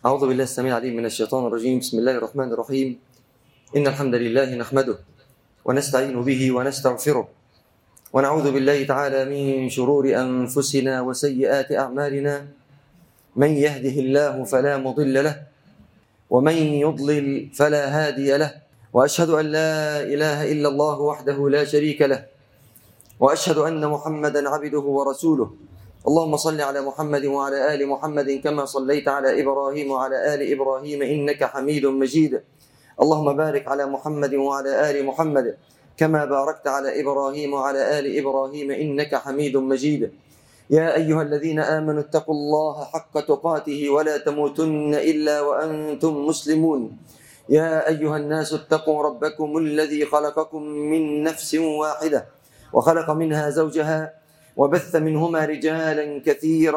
أعوذ بالله السميع العليم من الشيطان الرجيم بسم الله الرحمن الرحيم إن الحمد لله نحمده ونستعين به ونستغفره ونعوذ بالله تعالى من شرور أنفسنا وسيئات أعمالنا من يهده الله فلا مضل له ومن يضلل فلا هادي له وأشهد أن لا إله إلا الله وحده لا شريك له وأشهد أن محمدا عبده ورسوله اللهم صل على محمد وعلى آل محمد كما صليت على إبراهيم وعلى آل إبراهيم إنك حميد مجيد اللهم بارك على محمد وعلى آل محمد كما باركت على إبراهيم وعلى آل إبراهيم إنك حميد مجيد يا أيها الذين آمنوا اتقوا الله حق تقاته ولا تموتن إلا وأنتم مسلمون يا أيها الناس اتقوا ربكم الذي خلقكم من نفس واحدة وخلق منها زوجها وبث منهما رجالا كثيرا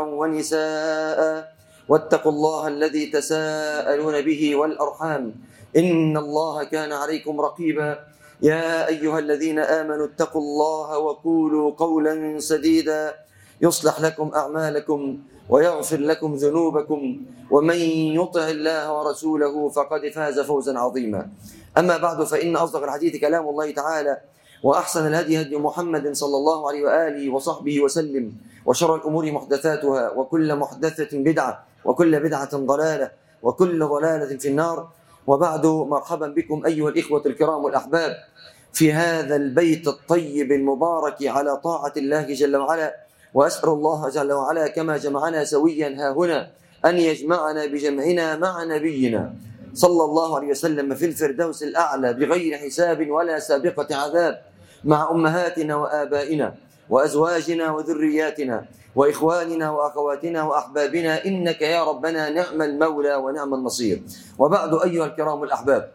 ونساء واتقوا الله الذي تساءلون به والأرحام إن الله كان عليكم رقيبا يا أيها الذين آمنوا اتقوا الله وقولوا قولا سديدا يصلح لكم أعمالكم ويغفر لكم ذنوبكم ومن يطع الله ورسوله فقد فاز فوزا عظيما أما بعد فإن أصدق الحديث كلام الله تعالى وأحسن الهدي هدي محمد صلى الله عليه وآله وصحبه وسلم وشر الأمور محدثاتها وكل محدثة بدعة وكل بدعة ضلالة وكل ضلالة في النار وبعد مرحبا بكم أيها الإخوة الكرام والأحباب في هذا البيت الطيب المبارك على طاعة الله جل وعلا وأسأل الله جل وعلا كما جمعنا سويا ها هنا أن يجمعنا بجمعنا مع نبينا صلى الله عليه وسلم في الفردوس الأعلى بغير حساب ولا سابقة عذاب مع أمهاتنا وآبائنا وأزواجنا وذرياتنا وإخواننا وأخواتنا وأحبابنا إنك يا ربنا نعم المولى ونعم النصير وبعد أيها الكرام الأحباب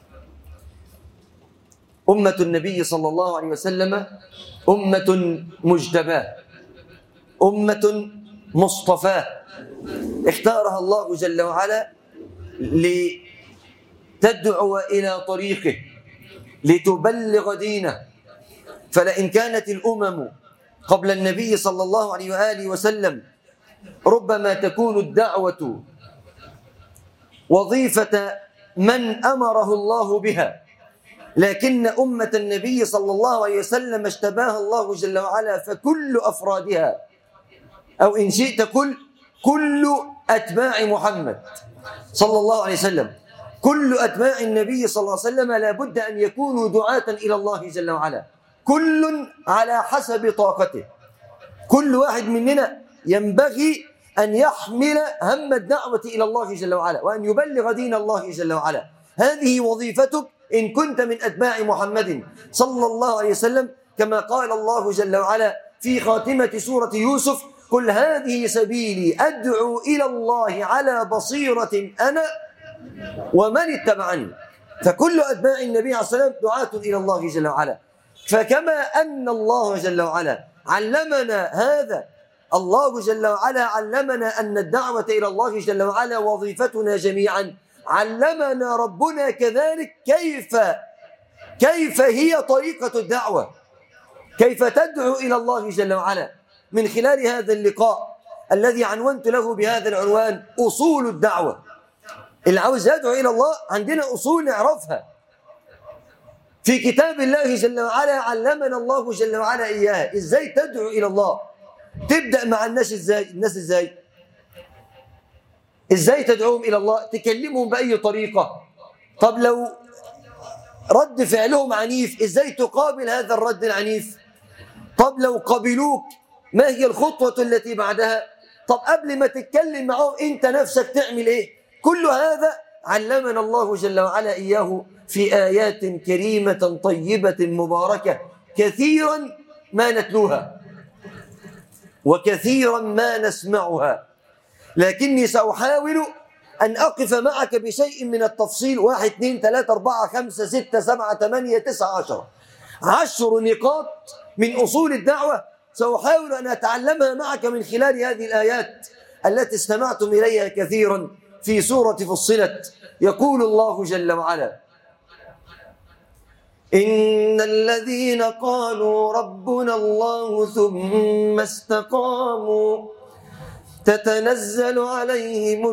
أمة النبي صلى الله عليه وسلم أمة مجتباه أمة مصطفاة اختارها الله جل وعلا لتدعو إلى طريقه لتبلغ دينه فلئن كانت الأمم قبل النبي صلى الله عليه وآله وسلم ربما تكون الدعوة وظيفة من أمره الله بها لكن أمة النبي صلى الله عليه وسلم اشتباها الله جل وعلا فكل أفرادها أو إن شئت كل كل أتباع محمد صلى الله عليه وسلم كل أتباع النبي صلى الله عليه وسلم لابد أن يكونوا دعاة إلى الله جل وعلا كل على حسب طاقته كل واحد مننا ينبغي أن يحمل هم الدعوة إلى الله جل وعلا وأن يبلغ دين الله جل وعلا هذه وظيفتك إن كنت من أتباع محمد صلى الله عليه وسلم كما قال الله جل وعلا في خاتمة سورة يوسف قل هذه سبيلي أدعو إلى الله على بصيرة أنا ومن اتبعني فكل أتباع النبي عليه الصلاة والسلام دعاة إلى الله جل وعلا فكما أن الله جل وعلا علمنا هذا الله جل وعلا علمنا أن الدعوة إلى الله جل وعلا وظيفتنا جميعا علمنا ربنا كذلك كيف كيف هي طريقة الدعوة كيف تدعو إلى الله جل وعلا من خلال هذا اللقاء الذي عنونت له بهذا العنوان أصول الدعوة اللي عاوز يدعو إلى الله عندنا أصول نعرفها في كتاب الله جل وعلا علمنا الله جل وعلا إياها إزاي تدعو إلى الله تبدأ مع الناس إزاي الناس إزاي إزاي تدعوهم إلى الله تكلمهم بأي طريقة طب لو رد فعلهم عنيف إزاي تقابل هذا الرد العنيف طب لو قبلوك ما هي الخطوة التي بعدها طب قبل ما تتكلم معهم أنت نفسك تعمل إيه كل هذا علمنا الله جل وعلا إياه في آيات كريمة طيبة مباركة كثيرا ما نتلوها وكثيرا ما نسمعها لكني سأحاول أن أقف معك بشيء من التفصيل واحد اثنين ثلاثة أربعة خمسة ستة سبعة ثمانية تسعة عشرة عشر نقاط من أصول الدعوة سأحاول أن أتعلمها معك من خلال هذه الآيات التي استمعتم إليها كثيرا في سورة فصلت يقول الله جل وعلا إن الذين قالوا ربنا الله ثم استقاموا تتنزل عليهم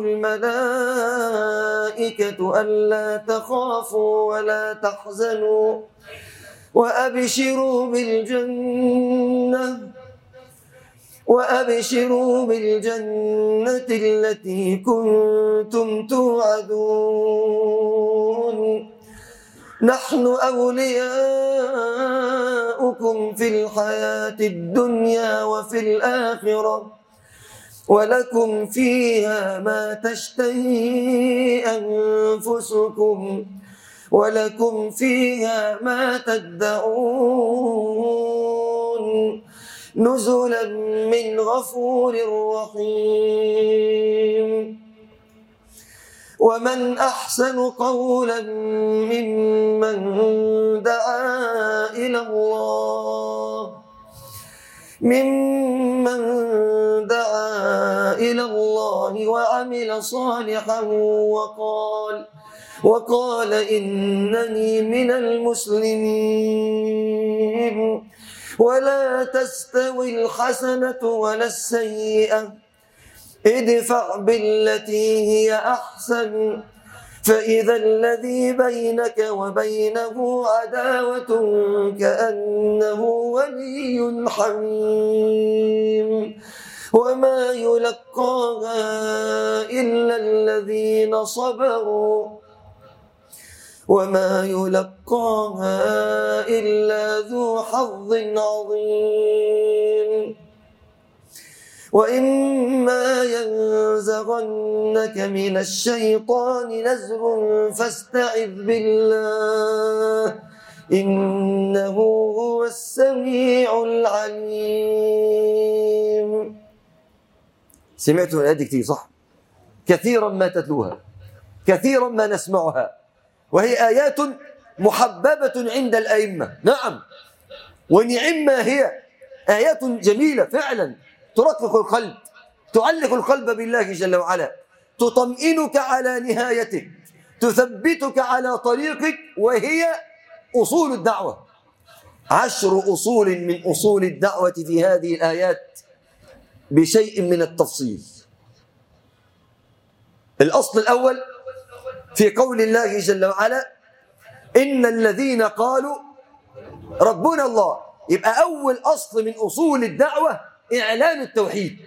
الملائكة ألا تخافوا ولا تحزنوا وأبشروا بالجنة وأبشروا بالجنة التي كنتم توعدون نحن أولياؤكم في الحياة الدنيا وفي الآخرة ولكم فيها ما تشتهي أنفسكم ولكم فيها ما تدعون نزلا من غفور رحيم ومن أحسن قولا ممن دعا إلى الله ممن دعا إلى الله وعمل صالحا وقال وقال إنني من المسلمين ولا تستوي الحسنة ولا السيئة ادفع بالتي هي أحسن فإذا الذي بينك وبينه عداوة كأنه ولي حميم وما يلقاها إلا الذين صبروا وما يلقاها إلا ذو حظ عظيم وإما ينزغنك من الشيطان نزغ فاستعذ بالله إنه هو السميع العليم سمعتوا الآية كثير صح كثيرا ما تتلوها كثيرا ما نسمعها وهي آيات محببة عند الأئمة نعم ونعم هي آيات جميلة فعلا ترقق القلب تعلق القلب بالله جل وعلا تطمئنك على نهايتك تثبتك على طريقك وهي أصول الدعوة عشر أصول من أصول الدعوة في هذه الآيات بشيء من التفصيل الأصل الأول في قول الله جل وعلا إن الذين قالوا ربنا الله يبقى أول أصل من أصول الدعوة إعلان التوحيد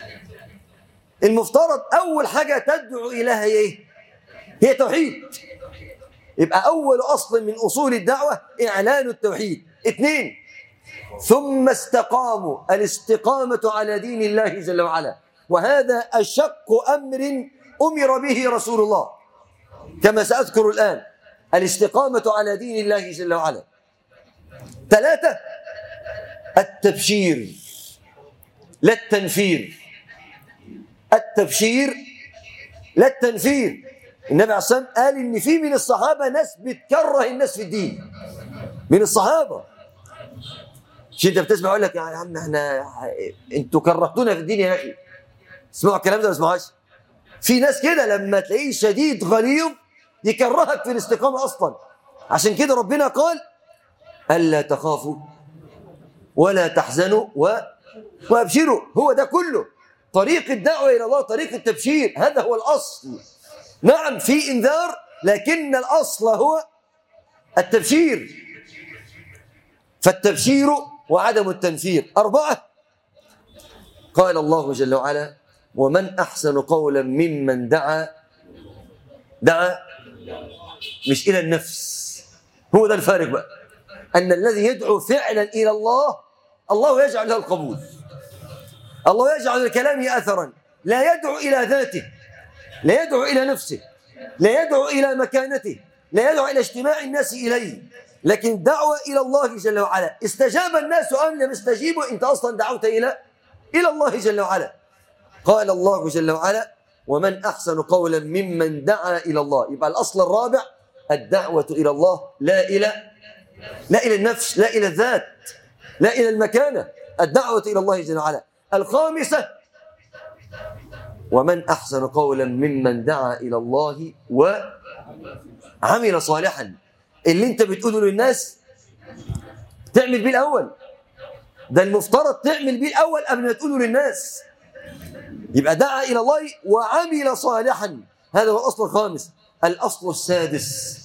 المفترض أول حاجة تدعو إليها هي إيه؟ هي توحيد يبقى أول أصل من أصول الدعوة إعلان التوحيد اثنين ثم استقاموا الاستقامة على دين الله جل وعلا وهذا أشق أمر أمر به رسول الله كما سأذكر الآن الاستقامة على دين الله جل وعلا ثلاثة التبشير لا التنفير التبشير لا التنفير النبي عليه الصلاة والسلام قال إن في من الصحابة ناس بتكره الناس في الدين من الصحابة مش انت بتسمع يقول لك يا عم احنا انتوا كرهتونا في الدين يا اخي اسمعوا الكلام ده ما تسمعوش في ناس كده لما تلاقيه شديد غليظ يكرهك في الاستقامة أصلا عشان كده ربنا قال ألا تخافوا ولا تحزنوا و... وابشروا هو ده كله طريق الدعوة إلى الله طريق التبشير هذا هو الأصل نعم في إنذار لكن الأصل هو التبشير فالتبشير وعدم التنفير أربعة قال الله جل وعلا ومن أحسن قولا ممن دعا دعا مش إلى النفس هو ده الفارق بقى أن الذي يدعو فعلا إلى الله الله يجعل له القبول الله يجعل لكلامه أثرا لا يدعو إلى ذاته لا يدعو إلى نفسه لا يدعو إلى مكانته لا يدعو إلى اجتماع الناس إليه لكن دعوة إلى الله جل وعلا استجاب الناس أم لم يستجيبوا أنت أصلا دعوت إلى إلى الله جل وعلا قال الله جل وعلا ومن أحسن قولا ممن دعا إلى الله يبقى الأصل الرابع الدعوة إلى الله لا إلى لا إلى النفس لا إلى الذات لا إلى المكانة الدعوة إلى الله جل وعلا الخامسة ومن أحسن قولا ممن دعا إلى الله وعمل صالحا اللي انت بتقوله للناس تعمل بيه الأول ده المفترض تعمل بيه الأول قبل ما تقوله للناس يبقى دعا إلى الله وعمل صالحا هذا هو الأصل الخامس الأصل السادس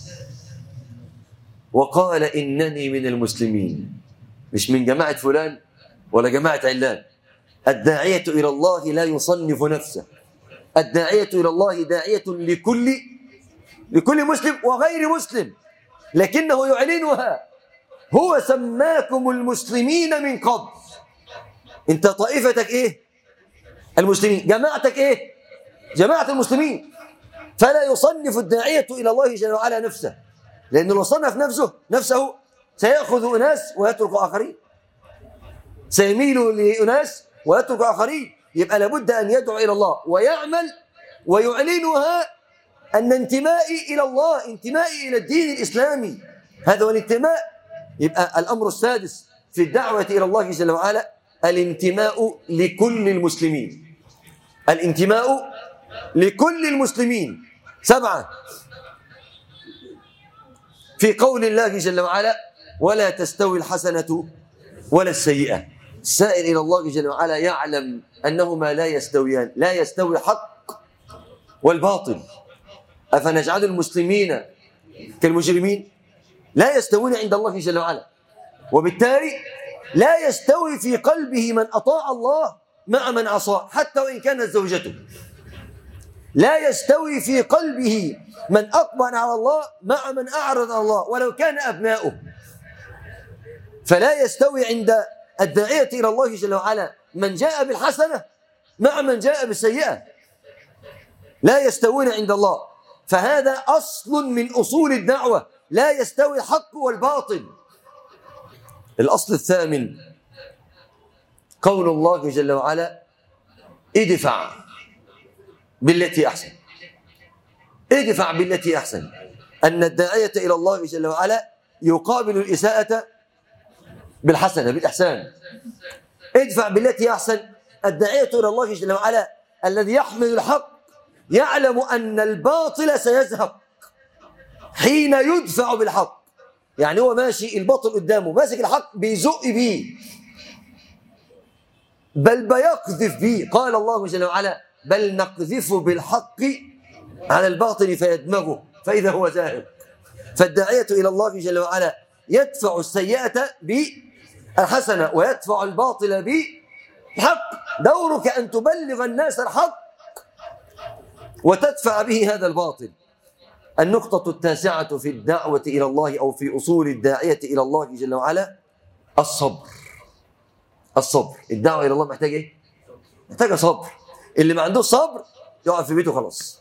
وقال إنني من المسلمين مش من جماعة فلان ولا جماعة علان الداعية إلى الله لا يصنف نفسه الداعية إلى الله داعية لكل لكل مسلم وغير مسلم لكنه يعلنها هو سماكم المسلمين من قبل انت طائفتك ايه المسلمين جماعتك ايه جماعة المسلمين فلا يصنف الداعية إلى الله جل وعلا نفسه لأنه لو صنف نفسه نفسه سيأخذ أناس ويترك آخرين سيميل لأناس ويترك آخرين يبقى لابد أن يدعو إلى الله ويعمل ويعلنها أن انتمائي إلى الله انتمائي إلى الدين الإسلامي هذا هو الانتماء يبقى الأمر السادس في الدعوة إلى الله جل وعلا الانتماء لكل المسلمين الانتماء لكل المسلمين سبعة في قول الله جل وعلا ولا تستوي الحسنة ولا السيئة السائل إلى الله جل وعلا يعلم أنهما لا يستويان لا يستوي الحق والباطل أفنجعل المسلمين كالمجرمين لا يستوون عند الله جل وعلا وبالتالي لا يستوي في قلبه من أطاع الله مع من عصاه حتى وإن كانت زوجته لا يستوي في قلبه من أقبل على الله مع من أعرض عن الله ولو كان أبناؤه فلا يستوي عند الداعية إلى الله جل وعلا من جاء بالحسنة مع من جاء بالسيئة لا يستوون عند الله فهذا أصل من أصول الدعوة لا يستوي الحق والباطل الأصل الثامن قول الله جل وعلا ادفع بالتي أحسن ادفع بالتي أحسن أن الداعية إلى الله جل وعلا يقابل الإساءة بالحسنة بالإحسان ادفع بالتي أحسن الداعية إلى الله جل وعلا الذي يحمل الحق يعلم أن الباطل سيزهق حين يدفع بالحق يعني هو ماشي الباطل قدامه ماسك الحق بيزق بيه بل بيقذف بيه قال الله جل وعلا بل نقذف بالحق على الباطل فيدمغه فإذا هو زاهق فالداعية إلى الله جل وعلا يدفع السيئة بالحسنة ويدفع الباطل بالحق دورك أن تبلغ الناس الحق وتدفع به هذا الباطل النقطة التاسعة في الدعوة إلى الله أو في أصول الداعية إلى الله جل وعلا الصبر الصبر الدعوة إلى الله محتاج إيه؟ محتاجة صبر اللي ما عندوش صبر يقعد في بيته خلاص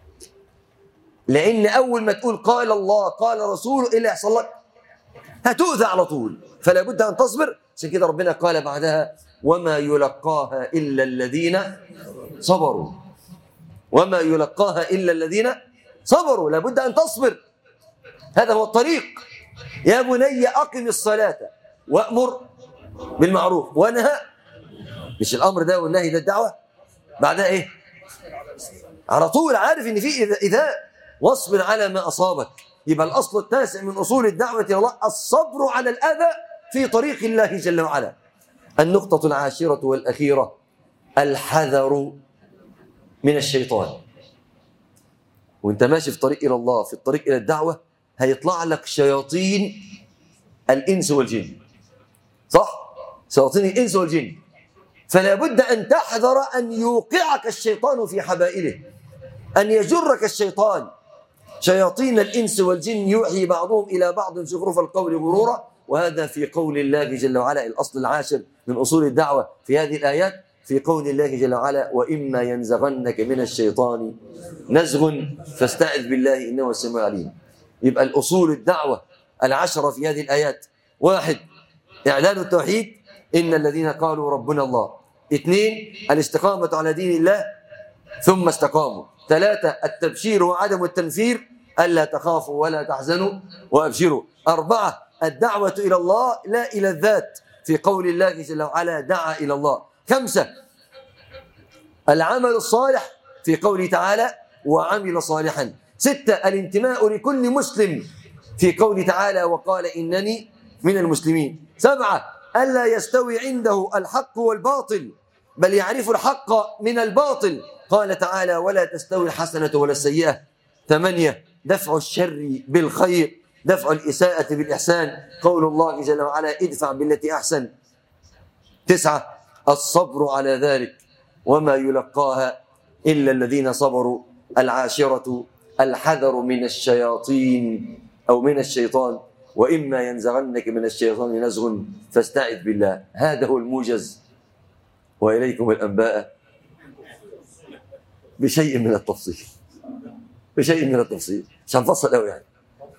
لأن أول ما تقول قال الله قال رسوله إيه اللي يحصل لك؟ هتؤذى على طول فلا بد أن تصبر عشان كده ربنا قال بعدها وما يلقاها إلا الذين صبروا وما يلقاها إلا الذين صبروا لابد أن تصبر هذا هو الطريق يا بني أقم الصلاة وأمر بالمعروف ونهى مش الأمر ده والنهي ده الدعوة بعدها إيه على طول عارف إن في إذا, إذا واصبر على ما أصابك يبقى الأصل التاسع من أصول الدعوة إلى الله الصبر على الأذى في طريق الله جل وعلا النقطة العاشرة والأخيرة الحذر من الشيطان وانت ماشي في طريق الى الله في الطريق الى الدعوه هيطلع لك شياطين الانس والجن صح شياطين الانس والجن فلا بد ان تحذر ان يوقعك الشيطان في حبائله ان يجرك الشيطان شياطين الانس والجن يوحي بعضهم الى بعض زخرف القول غرورا وهذا في قول الله جل وعلا الاصل العاشر من اصول الدعوه في هذه الايات في قول الله جل وعلا وإما ينزغنك من الشيطان نزغ فاستعذ بالله إنه هو السميع العليم يبقى الأصول الدعوة العشرة في هذه الآيات واحد إعلان التوحيد إن الذين قالوا ربنا الله اثنين الاستقامة على دين الله ثم استقاموا ثلاثة التبشير وعدم التنفير ألا تخافوا ولا تحزنوا وأبشروا أربعة الدعوة إلى الله لا إلى الذات في قول الله جل وعلا دعا إلى الله خمسة العمل الصالح في قوله تعالى وعمل صالحا ستة الانتماء لكل مسلم في قوله تعالى وقال إنني من المسلمين سبعة ألا يستوي عنده الحق والباطل بل يعرف الحق من الباطل قال تعالى ولا تستوي الحسنة ولا السيئة ثمانية دفع الشر بالخير دفع الإساءة بالإحسان قول الله جل وعلا ادفع بالتي أحسن تسعة الصبر على ذلك وما يلقاها إلا الذين صبروا العاشرة الحذر من الشياطين أو من الشيطان وإما ينزغنك من الشيطان نزغ فاستعذ بالله هذا هو الموجز وإليكم الأنباء بشيء من التفصيل بشيء من التفصيل مش هنفصل قوي يعني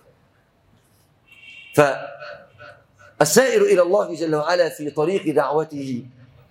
فالسائر إلى الله جل وعلا في طريق دعوته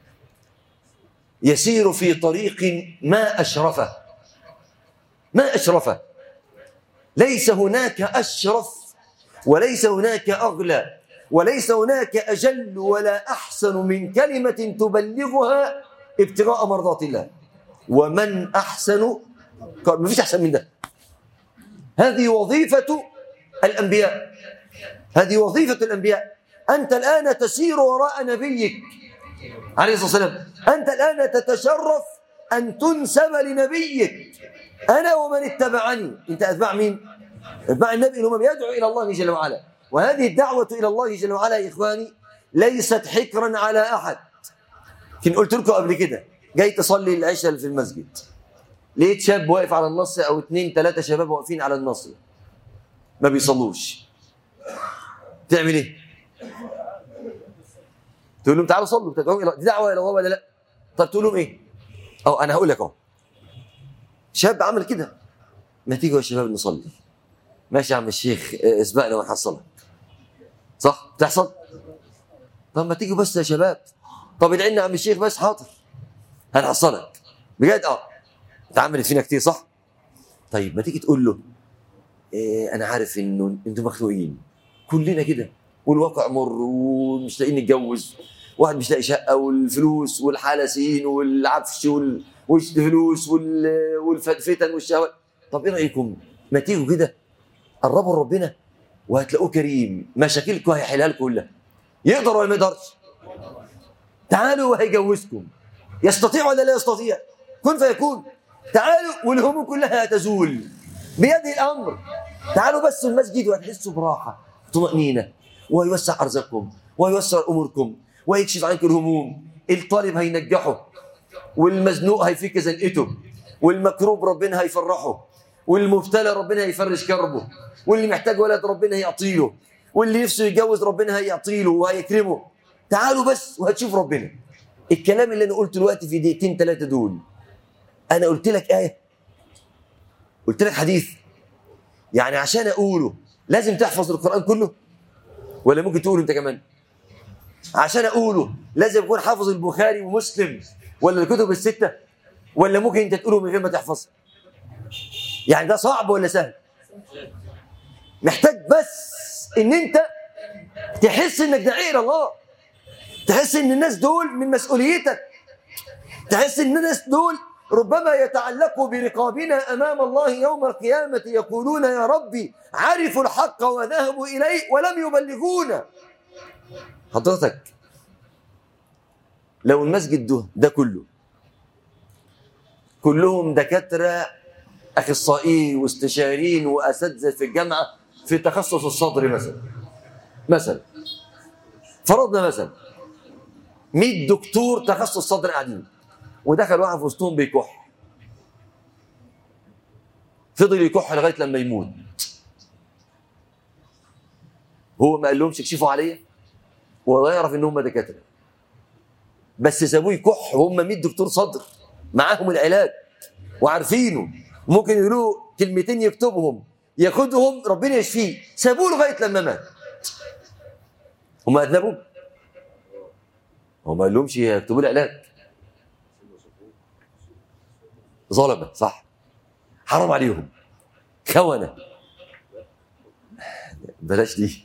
يسير في طريق ما أشرفه ما أشرفه ليس هناك أشرف وليس هناك أغلى وليس هناك أجل ولا أحسن من كلمة تبلغها ابتغاء مرضات الله ومن أحسن ما فيش أحسن من ده هذه وظيفة الأنبياء هذه وظيفة الأنبياء أنت الآن تسير وراء نبيك عليه الصلاة والسلام أنت الآن تتشرف أن تنسب لنبيك أنا ومن اتبعني أنت أتباع مين؟ أتباع النبي اللي هم بيدعو إلى الله جل وعلا وهذه الدعوة إلى الله جل وعلا يا إخواني ليست حكرا على أحد كنت قلت لكم قبل كده جاي تصلي العشاء في المسجد لقيت شاب واقف على النص أو اثنين ثلاثة شباب واقفين على النص ما بيصلوش تعمل ايه؟ تقول لهم تعالوا صلوا تدعوا الى دي دعوه الى الله ولا لا؟ طب تقول لهم ايه؟ او انا هقول لك اهو شاب عمل كده ما تيجوا يا شباب نصلي ماشي يا عم الشيخ اسبقنا ونحصلك صح؟ بتحصل؟ طب ما تيجوا بس يا شباب طب ادعي لنا يا عم الشيخ بس حاضر هنحصلك بجد اه اتعملت فينا كتير صح؟ طيب ما تيجي تقول له إيه انا عارف انه انتم مخلوقين كلنا كده والواقع مر ومش لاقيين نتجوز واحد مش لاقي شقه والفلوس والحلسين والعفش وال- والفلوس وال- والفتن والشهوات طب ايه رايكم ما تيجوا كده قربوا لربنا وهتلاقوه كريم مشاكلكم هيحلها لكم كلها يقدر ولا ما يقدرش تعالوا وهيجوزكم يستطيع ولا لا يستطيع كن فيكون تعالوا والهموم كلها تزول بيده الامر تعالوا بس المسجد وهتحسوا براحه طمأنينة ويوسع أرزاقكم ويوسع أموركم ويكشف عنك الهموم الطالب هينجحه والمزنوق هيفك زنقته والمكروب ربنا هيفرحه والمبتلى ربنا هيفرج كربه واللي محتاج ولد ربنا هيعطيله واللي نفسه يتجوز ربنا هيعطيله وهيكرمه تعالوا بس وهتشوف ربنا الكلام اللي انا قلته دلوقتي في دقيقتين ثلاثه دول انا قلت لك ايه قلت لك حديث يعني عشان اقوله لازم تحفظ القران كله ولا ممكن تقوله انت كمان عشان اقوله لازم اكون حافظ البخاري ومسلم ولا الكتب السته ولا ممكن انت تقوله من غير ما تحفظ يعني ده صعب ولا سهل محتاج بس ان انت تحس انك داعي الى الله تحس ان الناس دول من مسؤوليتك تحس ان الناس دول ربما يتعلقوا برقابنا امام الله يوم القيامه يقولون يا ربي عرفوا الحق وذهبوا اليه ولم يبلغونا حضرتك لو المسجد ده, ده كله كلهم دكاتره اخصائيين واستشاريين واساتذه في الجامعه في تخصص الصدر مثلا مثلا فرضنا مثلا 100 دكتور تخصص صدر قاعدين ودخل واحد في وسطهم بيكح فضل يكح لغايه لما يموت هو ما قالهمش اكشفوا عليا ولا يعرف ان هم دكاتره بس سابوه يكح وهم 100 دكتور صدر معاهم العلاج وعارفينه ممكن يقولوا كلمتين يكتبهم ياخدهم ربنا يشفيه سابوه لغايه لما مات هم اذنبوا هم ما قالهمش يكتبوا لي علاج ظلمه صح حرام عليهم خونه بلاش دي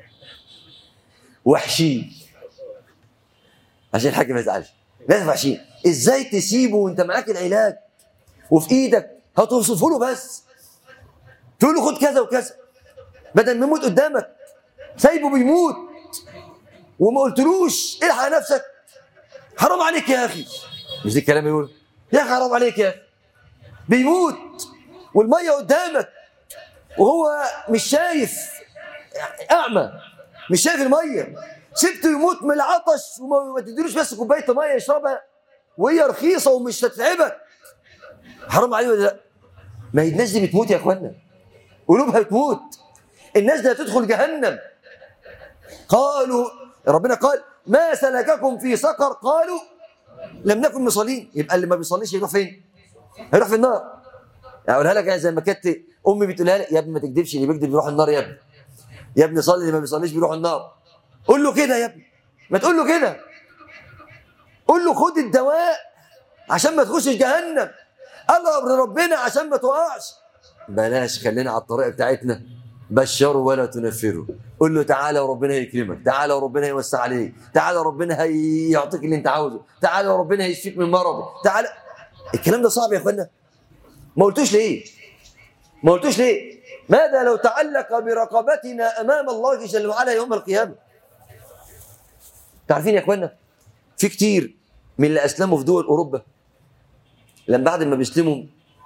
وحشين عشان الحاج ما يزعلش لازم وحشين ازاي تسيبه وانت معاك العلاج وفي ايدك هتوصفه له بس تقول له خد كذا وكذا بدل ما يموت قدامك سايبه بيموت وما قلتلوش الحق نفسك حرام عليك يا اخي مش دي الكلام يقول يا اخي حرام عليك يا اخي بيموت والميه قدامك وهو مش شايف اعمى مش شايف الميه سبته يموت من العطش وما تديلوش بس كوبايه ميه يشربها وهي رخيصه ومش هتتعبك حرام عليه ولا لا ما هي الناس دي بتموت يا اخوانا قلوبها بتموت الناس دي هتدخل جهنم قالوا ربنا قال ما سلككم في سقر قالوا لم نكن مصلين يبقى اللي ما بيصليش يروح فين هيروح في النار اقولها لك زي ما كانت امي بتقولها لي يا ابني ما تكذبش اللي بيكذب يروح النار يا ابني يا ابني صلي اللي ما بيصليش بيروح النار قول له كده يا ابني ما تقول له كده قول له خد الدواء عشان ما تخشش جهنم قرب لربنا عشان ما تقعش بلاش خلينا على الطريقه بتاعتنا بشروا ولا تنفروا قول له تعالى وربنا هيكرمك تعالى وربنا هيوسع عليك تعالى وربنا هيعطيك اللي انت عاوزه تعالى وربنا هيشفيك من مرض تعالى الكلام ده صعب يا اخوانا ما قلتوش ليه ما قلتوش ليه ماذا لو تعلق برقبتنا امام الله جل وعلا يوم القيامه تعرفين يا اخوانا في كتير من اللي اسلموا في دول اوروبا لما بعد ما بيسلموا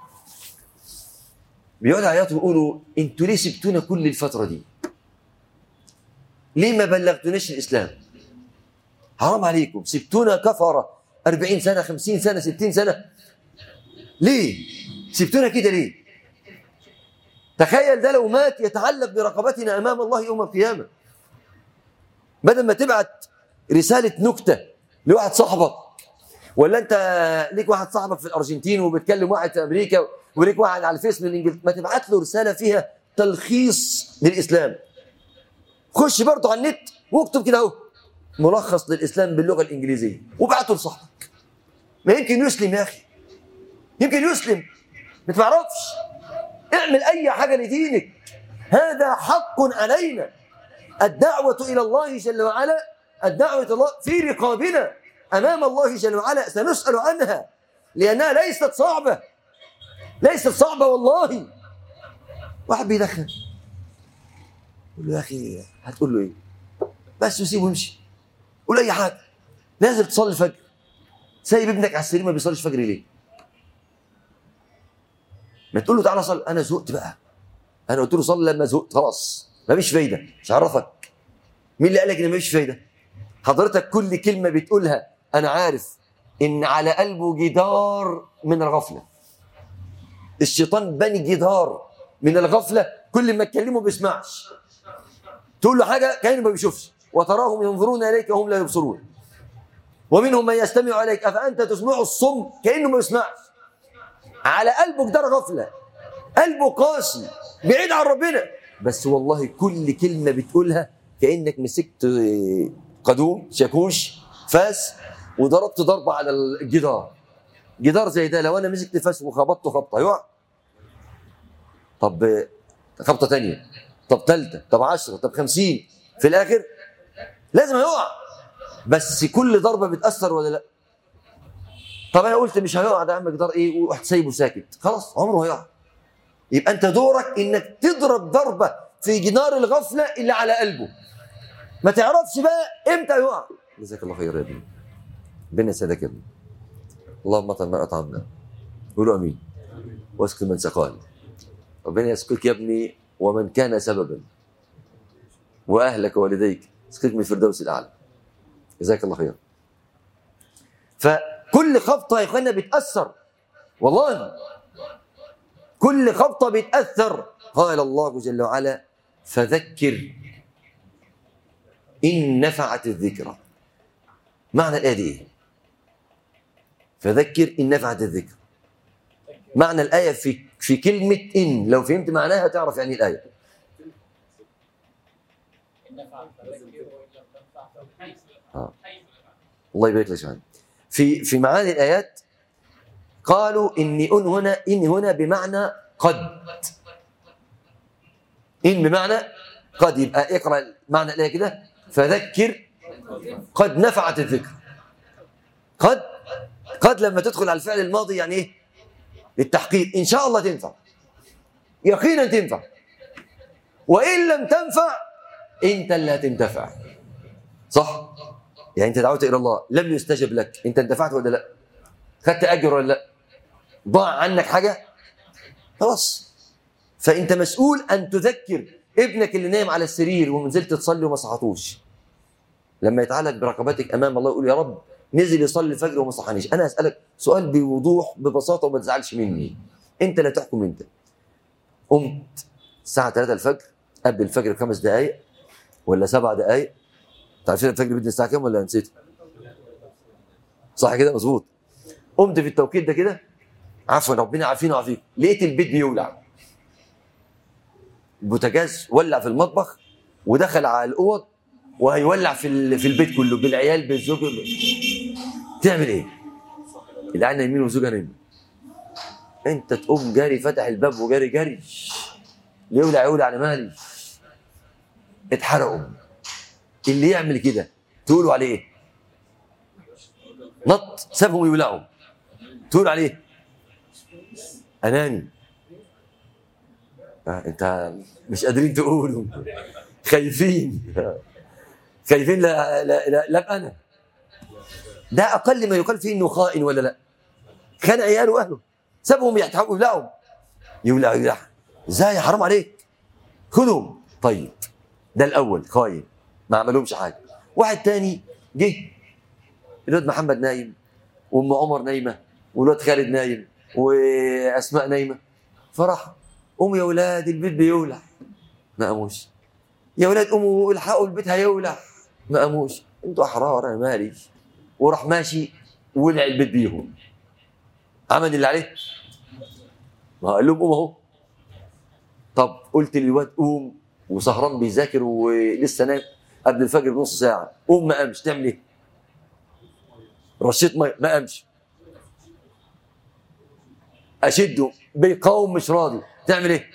بيقعدوا يعيطوا ويقولوا انتوا ليه سبتونا كل الفتره دي؟ ليه ما بلغتوناش الاسلام؟ حرام عليكم سبتونا كفره 40 سنه 50 سنه 60 سنه ليه؟ سبتونا كده ليه؟ تخيل ده لو مات يتعلق برقبتنا امام الله يوم القيامه بدل ما تبعت رساله نكته لواحد صاحبك ولا انت ليك واحد صاحبك في الارجنتين وبتكلم واحد في امريكا وليك واحد على الفيس من انجلترا ما تبعت له رساله فيها تلخيص للاسلام خش برضه على النت واكتب كده اهو ملخص للاسلام باللغه الانجليزيه وابعته لصاحبك ما يمكن يسلم يا اخي يمكن يسلم ما تعرفش اعمل اي حاجه لدينك هذا حق علينا الدعوه الى الله جل وعلا الدعوه الى الله في رقابنا امام الله جل وعلا سنسال عنها لانها ليست صعبه ليست صعبه والله واحد بيدخن يقول له يا اخي هتقول له ايه بس وسيبه يمشي قول اي حاجه نازل تصلي الفجر سايب ابنك على السرير ما بيصليش فجر ليه ما تقول له تعالى صلي انا زهقت بقى انا قلت له صلي لما زهقت خلاص مفيش فايده مش عرفك مين اللي قال لك ان مفيش فايده حضرتك كل كلمه بتقولها انا عارف ان على قلبه جدار من الغفله الشيطان بني جدار من الغفله كل ما تكلمه ما بيسمعش تقول له حاجه كانه ما بيشوفش وتراهم ينظرون اليك وهم لا يبصرون ومنهم من يستمع اليك افانت تسمع الصم كانه ما بيسمعش على قلبه جدار غفله قلبه قاسي بعيد عن ربنا بس والله كل كلمه بتقولها كانك مسكت قدوم شاكوش فاس وضربت ضربه على الجدار جدار زي ده لو انا مسكت فاس وخبطته خبطه يقع طب خبطه تانية طب ثالثه طب 10 طب 50 في الاخر لازم هيقع بس كل ضربه بتاثر ولا لا طب انا قلت مش هيقع ده يا عم جدار ايه ورحت سايبه ساكت خلاص عمره هيقع يبقى انت دورك انك تضرب ضربه في جدار الغفله اللي على قلبه ما تعرفش بقى امتى يقع جزاك الله خير يا ابني ربنا يسعدك يا ابني اللهم اطعم من اطعمنا قولوا امين واسق من سقانا ربنا يسقيك يا ابني ومن كان سببا واهلك ووالديك يسقيك من الفردوس الاعلى جزاك الله خير فكل خبطه يا اخوانا بتاثر والله كل خبطه بتاثر قال الله جل وعلا فذكر ان نفعت الذكرى معنى الايه دي ايه فذكر ان نفعت الذكر معنى الايه في في كلمه ان لو فهمت معناها تعرف يعني الايه آه. الله يبارك لك يعني. في في معاني الايات قالوا ان ان هنا ان هنا بمعنى قد ان بمعنى قد يبقى اقرا معنى الايه كده فذكر قد نفعت الذكر قد قد لما تدخل على الفعل الماضي يعني ايه للتحقيق ان شاء الله تنفع يقينا تنفع وان لم تنفع انت اللي هتنتفع صح يعني انت دعوت الى الله لم يستجب لك انت انتفعت ولا لا خدت اجر ولا لا ضاع عنك حاجه خلاص فانت مسؤول ان تذكر ابنك اللي نايم على السرير ونزلت تصلي وما صحتوش لما يتعلق برقبتك امام الله يقول يا رب نزل يصلي الفجر وما صحانيش انا اسالك سؤال بوضوح ببساطه وما تزعلش مني انت اللي تحكم انت قمت الساعه 3 الفجر قبل الفجر بخمس دقائق ولا سبع دقائق عارفين الفجر بيدي الساعه كام ولا نسيت صح كده مظبوط قمت في التوقيت ده كده عفوا ربنا عارفين وعافيك لقيت البيت بيولع البوتاجاز ولع في المطبخ ودخل على الاوض وهيولع في ال- في البيت كله بالعيال بالزوج تعمل ايه؟ العيال نايمين والزوجه نايمه انت تقوم جاري فتح الباب وجاري جري يولع يولع على مالي اتحرقوا اللي يعمل كده تقولوا عليه ايه؟ نط سابهم يولعوا تقول عليه اناني آه، انت مش قادرين تقولوا خايفين خايفين لا لا لا, لا انا ده اقل ما يقال فيه انه خائن ولا لا خان عياله واهله سابهم يتحققوا يولعوا يولع يولع ازاي حرام عليك خدهم طيب ده الاول خاين ما عملهمش حاجه واحد تاني جه الواد محمد نايم وام عمر نايمه والواد خالد نايم واسماء نايمه فراح قوموا يا ولاد البيت بيولع ما قاموش يا ولاد قوموا الحقوا البيت هيولع ما قاموش انتوا احرار انا مالي وراح ماشي ولع البيت بيهم عمل اللي عليه ما قال لهم قوم اهو طب قلت للواد قوم وسهران بيذاكر ولسه نايم قبل الفجر بنص ساعه قوم ما قامش تعمل ايه؟ رشيت ميه ما قامش اشده بيقاوم مش راضي تعمل ايه؟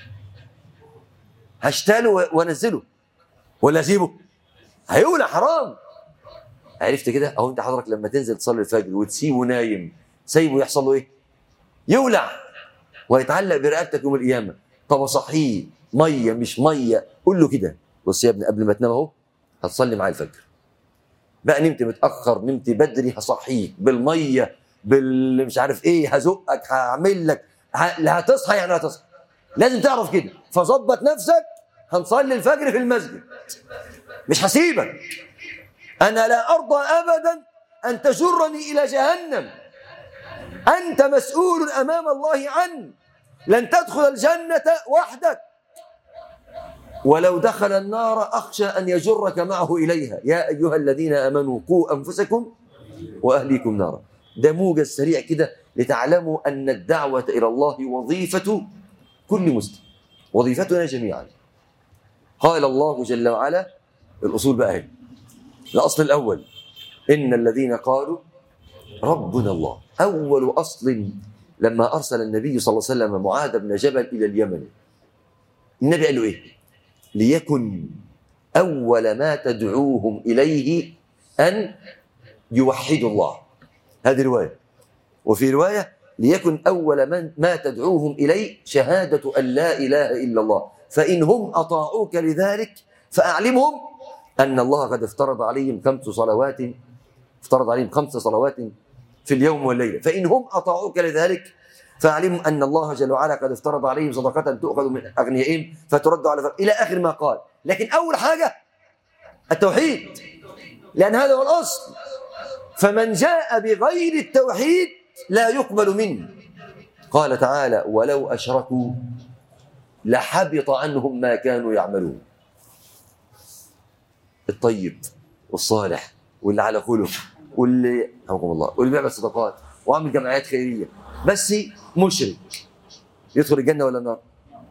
هشتاله و- وانزله ولا اسيبه؟ هيولع حرام عرفت كده اهو انت حضرتك لما تنزل تصلي الفجر وتسيبه نايم سايبه يحصل له ايه؟ يولع ويتعلق برقبتك يوم القيامه طب اصحيه ميه مش ميه قول له كده بص يا ابني قبل ما تنام اهو هتصلي معايا الفجر بقى نمت متاخر نمت بدري هصحيك بالميه بال مش عارف ايه هزقك هعمل لك ه... لا هتصحى يعني هتصحى لازم تعرف كده فظبط نفسك هنصلي الفجر في المسجد مش هسيبك انا لا ارضى ابدا ان تجرني الى جهنم انت مسؤول امام الله عني لن تدخل الجنه وحدك ولو دخل النار اخشى ان يجرك معه اليها يا ايها الذين امنوا قوا انفسكم واهليكم نارا ده موجز سريع كده لتعلموا ان الدعوه الى الله وظيفه كل مسلم وظيفتنا جميعا قال الله جل وعلا الاصول بقى هي الاصل الاول ان الذين قالوا ربنا الله اول اصل لما ارسل النبي صلى الله عليه وسلم معاذ بن جبل الى اليمن النبي قال له ايه ليكن اول ما تدعوهم اليه ان يوحدوا الله هذه روايه وفي روايه ليكن اول من ما تدعوهم اليه شهاده ان لا اله الا الله فان هم اطاعوك لذلك فاعلمهم ان الله قد افترض عليهم خمس صلوات افترض عليهم خمس صلوات في اليوم والليله فان هم اطاعوك لذلك فاعلموا ان الله جل وعلا قد افترض عليهم صدقه تؤخذ من اغنيائهم فترد على فقر. الى اخر ما قال لكن اول حاجه التوحيد لان هذا هو الاصل فمن جاء بغير التوحيد لا يقبل منه قال تعالى ولو اشركوا لحبط عنهم ما كانوا يعملون الطيب والصالح واللي على خلق واللي رحمكم الله واللي بيعمل صدقات وعامل جمعيات خيريه بس مشرك يدخل الجنه ولا النار؟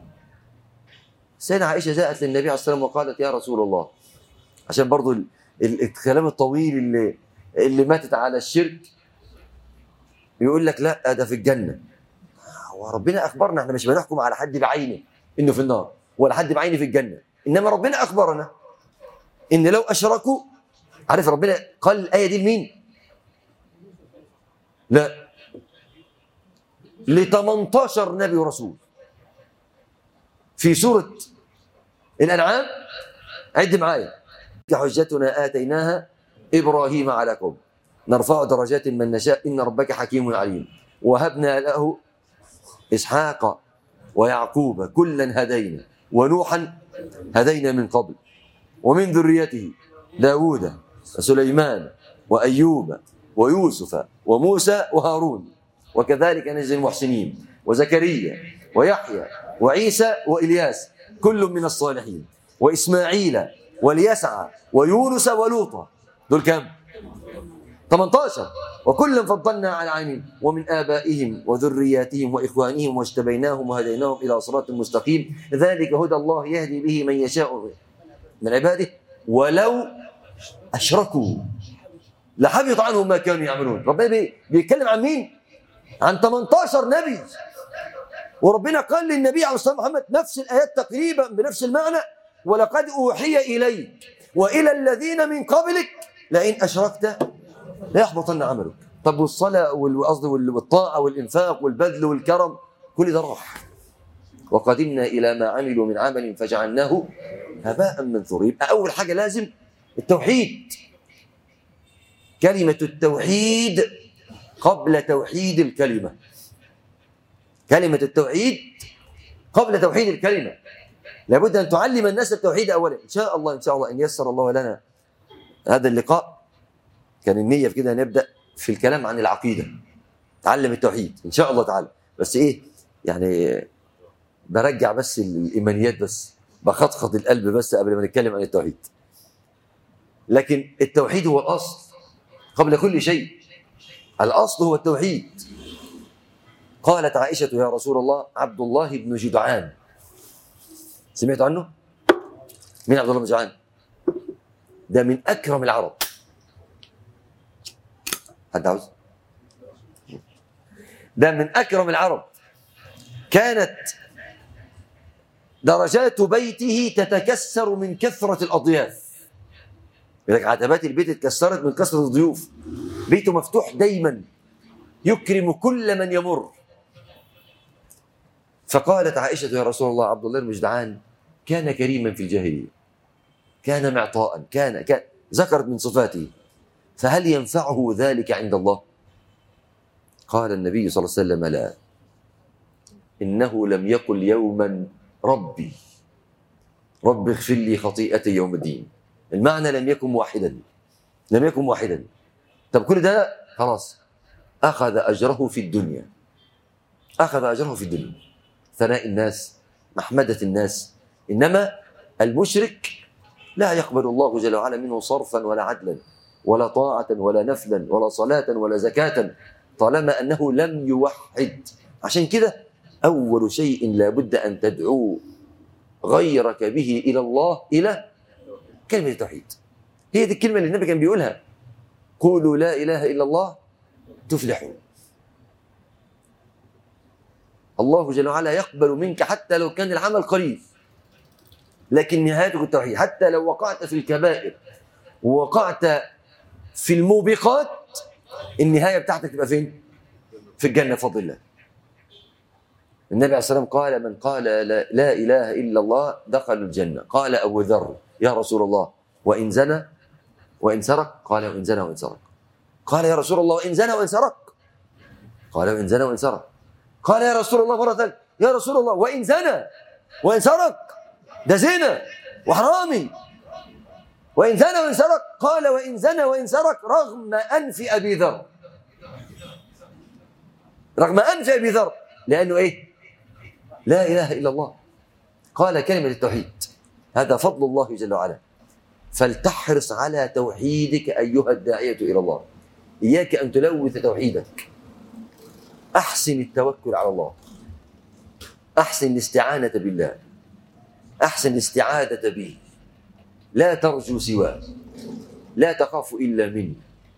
سيدنا عائشه جاءت للنبي عليه الصلاه والسلام وقالت يا رسول الله عشان برضو ال- ال- الكلام الطويل اللي اللي ماتت على الشرك يقول لك لا ده في الجنه وربنا اخبرنا احنا مش بنحكم على حد بعينه انه في النار ولا حد بعينه في الجنه انما ربنا اخبرنا ان لو اشركوا عارف ربنا قال الايه دي لمين؟ لا ل 18 نبي ورسول في سوره الانعام عد معايا حجتنا اتيناها ابراهيم على قوم نرفع درجات من نشاء إن ربك حكيم عليم وهبنا له إسحاق ويعقوب كلا هدينا ونوحا هدينا من قبل ومن ذريته داود وسليمان وأيوب ويوسف وموسى وهارون وكذلك نجزي المحسنين وزكريا ويحيى وعيسى وإلياس كل من الصالحين وإسماعيل واليسع ويونس ولوطا دول كم 18 وكلا فضلنا على العالمين ومن آبائهم وذرياتهم وإخوانهم واجتبيناهم وهديناهم إلى صراط مستقيم ذلك هدى الله يهدي به من يشاء من عباده ولو أشركوا لحبط عنهم ما كانوا يعملون ربنا بي- بيتكلم عن مين؟ عن 18 نبي وربنا قال للنبي عليه الصلاة والسلام محمد نفس الآيات تقريبا بنفس المعنى ولقد أوحي إليك وإلى الذين من قبلك لئن أشركت ليحبطن عملك طب والصلاة وال- قصدي وال- والطاعة والإنفاق والبذل والكرم كل ده راح وقدمنا إلى ما عملوا من عمل فجعلناه هباء منثورا يبقى أول حاجة لازم التوحيد كلمة التوحيد قبل توحيد الكلمة كلمة التوحيد قبل توحيد الكلمة لابد أن تعلم الناس التوحيد أولا إن شاء الله إن شاء الله إن يسر الله لنا هذا اللقاء كان النية في كده نبدأ في الكلام عن العقيدة تعلم التوحيد إن شاء الله تعالى بس إيه يعني برجع بس الإيمانيات بس بخطخط القلب بس قبل ما نتكلم عن التوحيد لكن التوحيد هو الأصل قبل كل شيء الأصل هو التوحيد قالت عائشة يا رسول الله عبد الله بن جدعان سمعت عنه؟ مين عبد الله بن جدعان؟ ده من أكرم العرب حد عاوز؟ ده من أكرم العرب كانت درجات بيته تتكسر من كثرة الأضياف يقول لك عتبات البيت اتكسرت من كثرة الضيوف بيته مفتوح دايما يكرم كل من يمر فقالت عائشة يا رسول الله عبد الله المجدعان كان كريما في الجاهلية كان معطاء كان, كان ذكرت من صفاته فهل ينفعه ذلك عند الله قال النبي صلى الله عليه وسلم لا إنه لم يقل يوما ربي رب اغفر لي خطيئتي يوم الدين المعنى لم يكن واحدا لم يكن واحدا طب كل ده خلاص أخذ أجره في الدنيا أخذ أجره في الدنيا ثناء الناس محمدة الناس إنما المشرك لا يقبل الله جل وعلا منه صرفا ولا عدلا ولا طاعة ولا نفلا ولا صلاة ولا زكاة طالما أنه لم يوحد عشان كده أول شيء لابد أن تدعو غيرك به إلى الله إلى كلمة التوحيد هي دي الكلمة اللي النبي كان بيقولها قولوا لا إله إلا الله تفلحوا الله جل وعلا يقبل منك حتى لو كان العمل قليل لكن نهايته التوحيد حتى لو وقعت في الكبائر ووقعت في الموبقات النهايه بتاعتك تبقى فين؟ في الجنه بفضل الله. النبي عليه الصلاه والسلام قال من قال لا, لا اله الا الله دخل الجنه، قال ابو ذر يا رسول الله وان زنى وان سرق؟ قال وان زنى وان سرق. قال يا رسول الله وان زنى وان سرق؟ قال وان زنى وان سرق. قال يا رسول الله مره ثالثه يا رسول الله وان زنى وان سرق ده زنا وحرامي وإن زنى وإن سرق قال وإن زنى وإن سرق رغم أنف أبي ذر رغم أنف أبي ذر لأنه إيه لا إله إلا الله قال كلمة التوحيد هذا فضل الله جل وعلا فلتحرص على توحيدك أيها الداعية إلى الله إياك أن تلوث توحيدك أحسن التوكل على الله أحسن الاستعانة بالله أحسن الاستعاذة به لا ترجو سواه لا تخاف إلا منه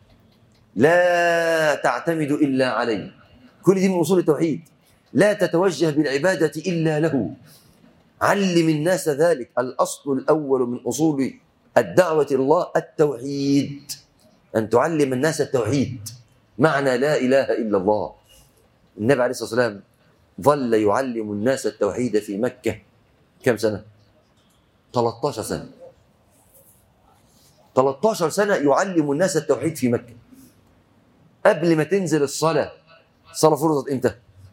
لا تعتمد إلا عليه كل دي من أصول التوحيد لا تتوجه بالعبادة إلا له علم الناس ذلك الأصل الأول من أصول الدعوة إلى الله التوحيد أن تعلم الناس التوحيد معنى لا إله إلا الله النبي عليه الصلاة والسلام ظل يعلم الناس التوحيد في مكة كم سنة؟ 13 سنة 13 سنة يعلم الناس التوحيد في مكة قبل ما تنزل الصلاة الصلاة فرضت امتى؟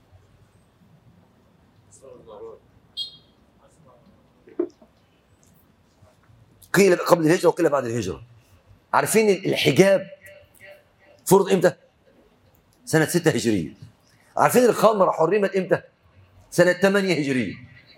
قيل قبل الهجرة وقيل بعد الهجرة عارفين الحجاب فرض امتى؟ سنة 6 هجرية عارفين الخمرة حرمت امتى؟ سنة 8 هجرية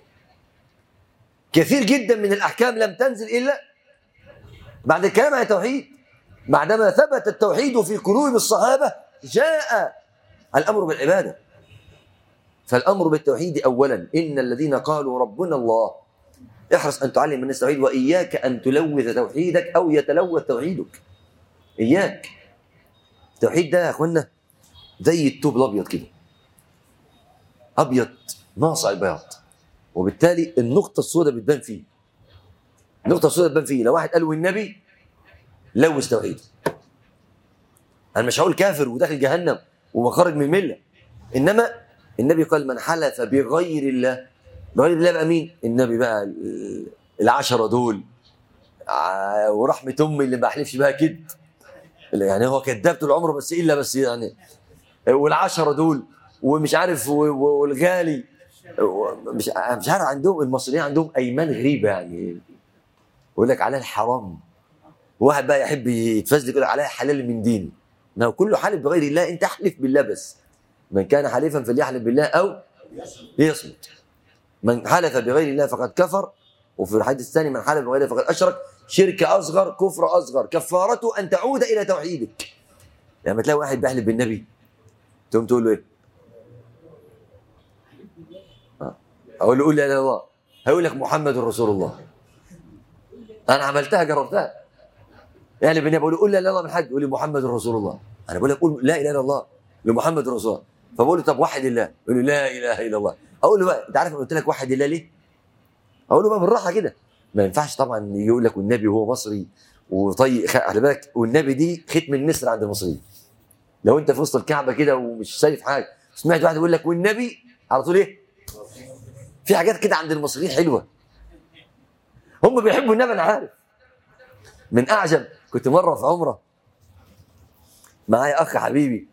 كثير جدا من الأحكام لم تنزل إلا بعد الكلام عن التوحيد بعدما ثبت التوحيد في قلوب الصحابة جاء الأمر بالعبادة فالأمر بالتوحيد أولا إن الذين قالوا ربنا الله احرص أن تعلم الناس التوحيد وإياك أن تلوث توحيدك أو يتلوث توحيدك إياك التوحيد ده يا أخوانا زي التوب الأبيض كده أبيض ناصع البياض وبالتالي النقطة السوداء بتبان فيه النقطة السوداء بتبان فيه لو واحد قال والنبي لوث توحيده أنا مش هقول كافر وداخل جهنم ومخرج من الملة إنما النبي قال من حلف بغير الله بغير الله بقى مين؟ النبي بقى ال- العشرة دول ع- ورحمة أمي اللي ما بحلفش بها كد يعني هو كذاب طول عمره بس إلا بس يعني والعشرة دول ومش عارف و- و- والغالي و- مش مش عارف عندهم المصريين عندهم أيمان غريبة يعني يقول لك عليها الحرام واحد بقى يحب يتفزلك يقول لك عليها حلال من ديني ما هو كله حالف بغير الله انت احلف بالله بس من كان حليفا فليحلف بالله او ليصمت من حلف بغير الله فقد كفر وفي الحديث الثاني من حلف بغير الله فقد اشرك شرك اصغر كفر اصغر كفارته ان تعود الى توحيدك لما تلاقي واحد بيحلف بالنبي تقوم تقول له ايه؟ آه. اقول له قول لا اله الا الله هيقول لك محمد رسول الله انا عملتها جربتها يعني بالنبي بقول له قول لا اله الا الله من حد يقول لي محمد رسول الله انا بقول لك قول لا اله الا الله لمحمد رسول الله فبقول له طب وحد الله يقول لي لا اله الا الله اقول له بقى انت عارف انا قلت لك وحد الله ليه؟ اقول له بقى بالراحه كده ما ينفعش طبعا يقول لك والنبي وهو مصري وطيب خ- خلي بالك والنبي دي ختم النسر عند المصريين لو انت في وسط الكعبه كده ومش شايف حاجه سمعت واحد يقول لك والنبي على طول ايه؟ في حاجات كده عند المصريين حلوه هم بيحبوا النبي انا عارف من اعجب كنت مره في عمره معايا اخ حبيبي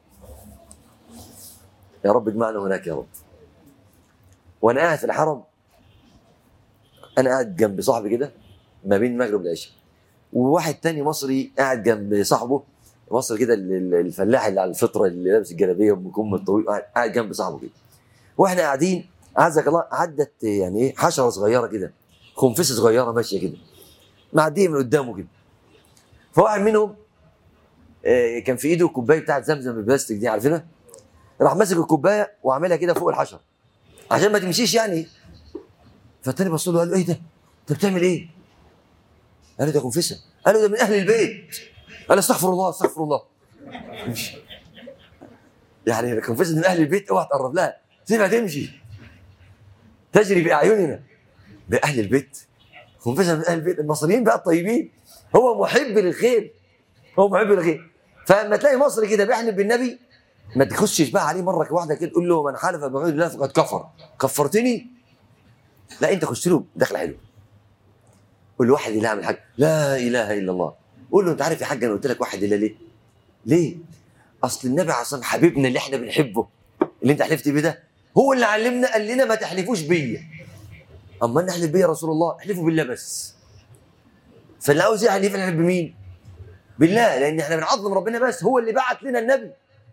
يا رب اجمعنا هناك يا رب وانا قاعد في الحرم انا قاعد جنب صاحبي كده ما بين المغرب والعشاء وواحد تاني مصري قاعد جنب صاحبه مصري كده ال- ال- الفلاح اللي على الفطره اللي لابس الجلابيه بكم الطويل قاعد- قاعد جنب صاحبه كده واحنا قاعدين عزك الله عدت يعني ايه حشره صغيره كده خنفسه صغيره ماشيه كده معديه من قدامه كده فواحد منهم آه، كان في ايده كوبايه بتاعت زمزم البلاستيك دي عارفينها راح ماسك الكوبايه وعاملها كده فوق الحشره عشان ما تمشيش يعني فالتاني بص له قال له ايه ده؟ انت بتعمل ايه؟ قال له ده خنفسه قال له ده من اهل البيت قال استغفر الله استغفر الله امشي يعني الخنفسه من اهل البيت اوعى تقرب لها سيبها تمشي تجري باعيننا باهل البيت خنفسه من اهل البيت المصريين بقى الطيبين هو محب للخير هو محب للخير فلما تلاقي مصري كده بيحلف بالنبي ما تخشش بقى عليه مره واحده كده تقول له من حلف بغير الله فقد كفر كفرتني لا انت خش له دخله حلو قول له واحد اله اعمل حاجه لا اله الا الله قول له انت عارف يا حاج انا قلت لك واحد اله ليه؟ ليه؟ اصل النبي عليه الصلاه والسلام حبيبنا اللي احنا بنحبه اللي انت حلفت بيه ده هو اللي علمنا قال لنا ما تحلفوش بيا اما نحلف بيا يا رسول الله احلفوا بالله بس فاللي عاوز يحلف يحلف بمين؟ بالله لان احنا بنعظم ربنا بس هو اللي بعت لنا النبي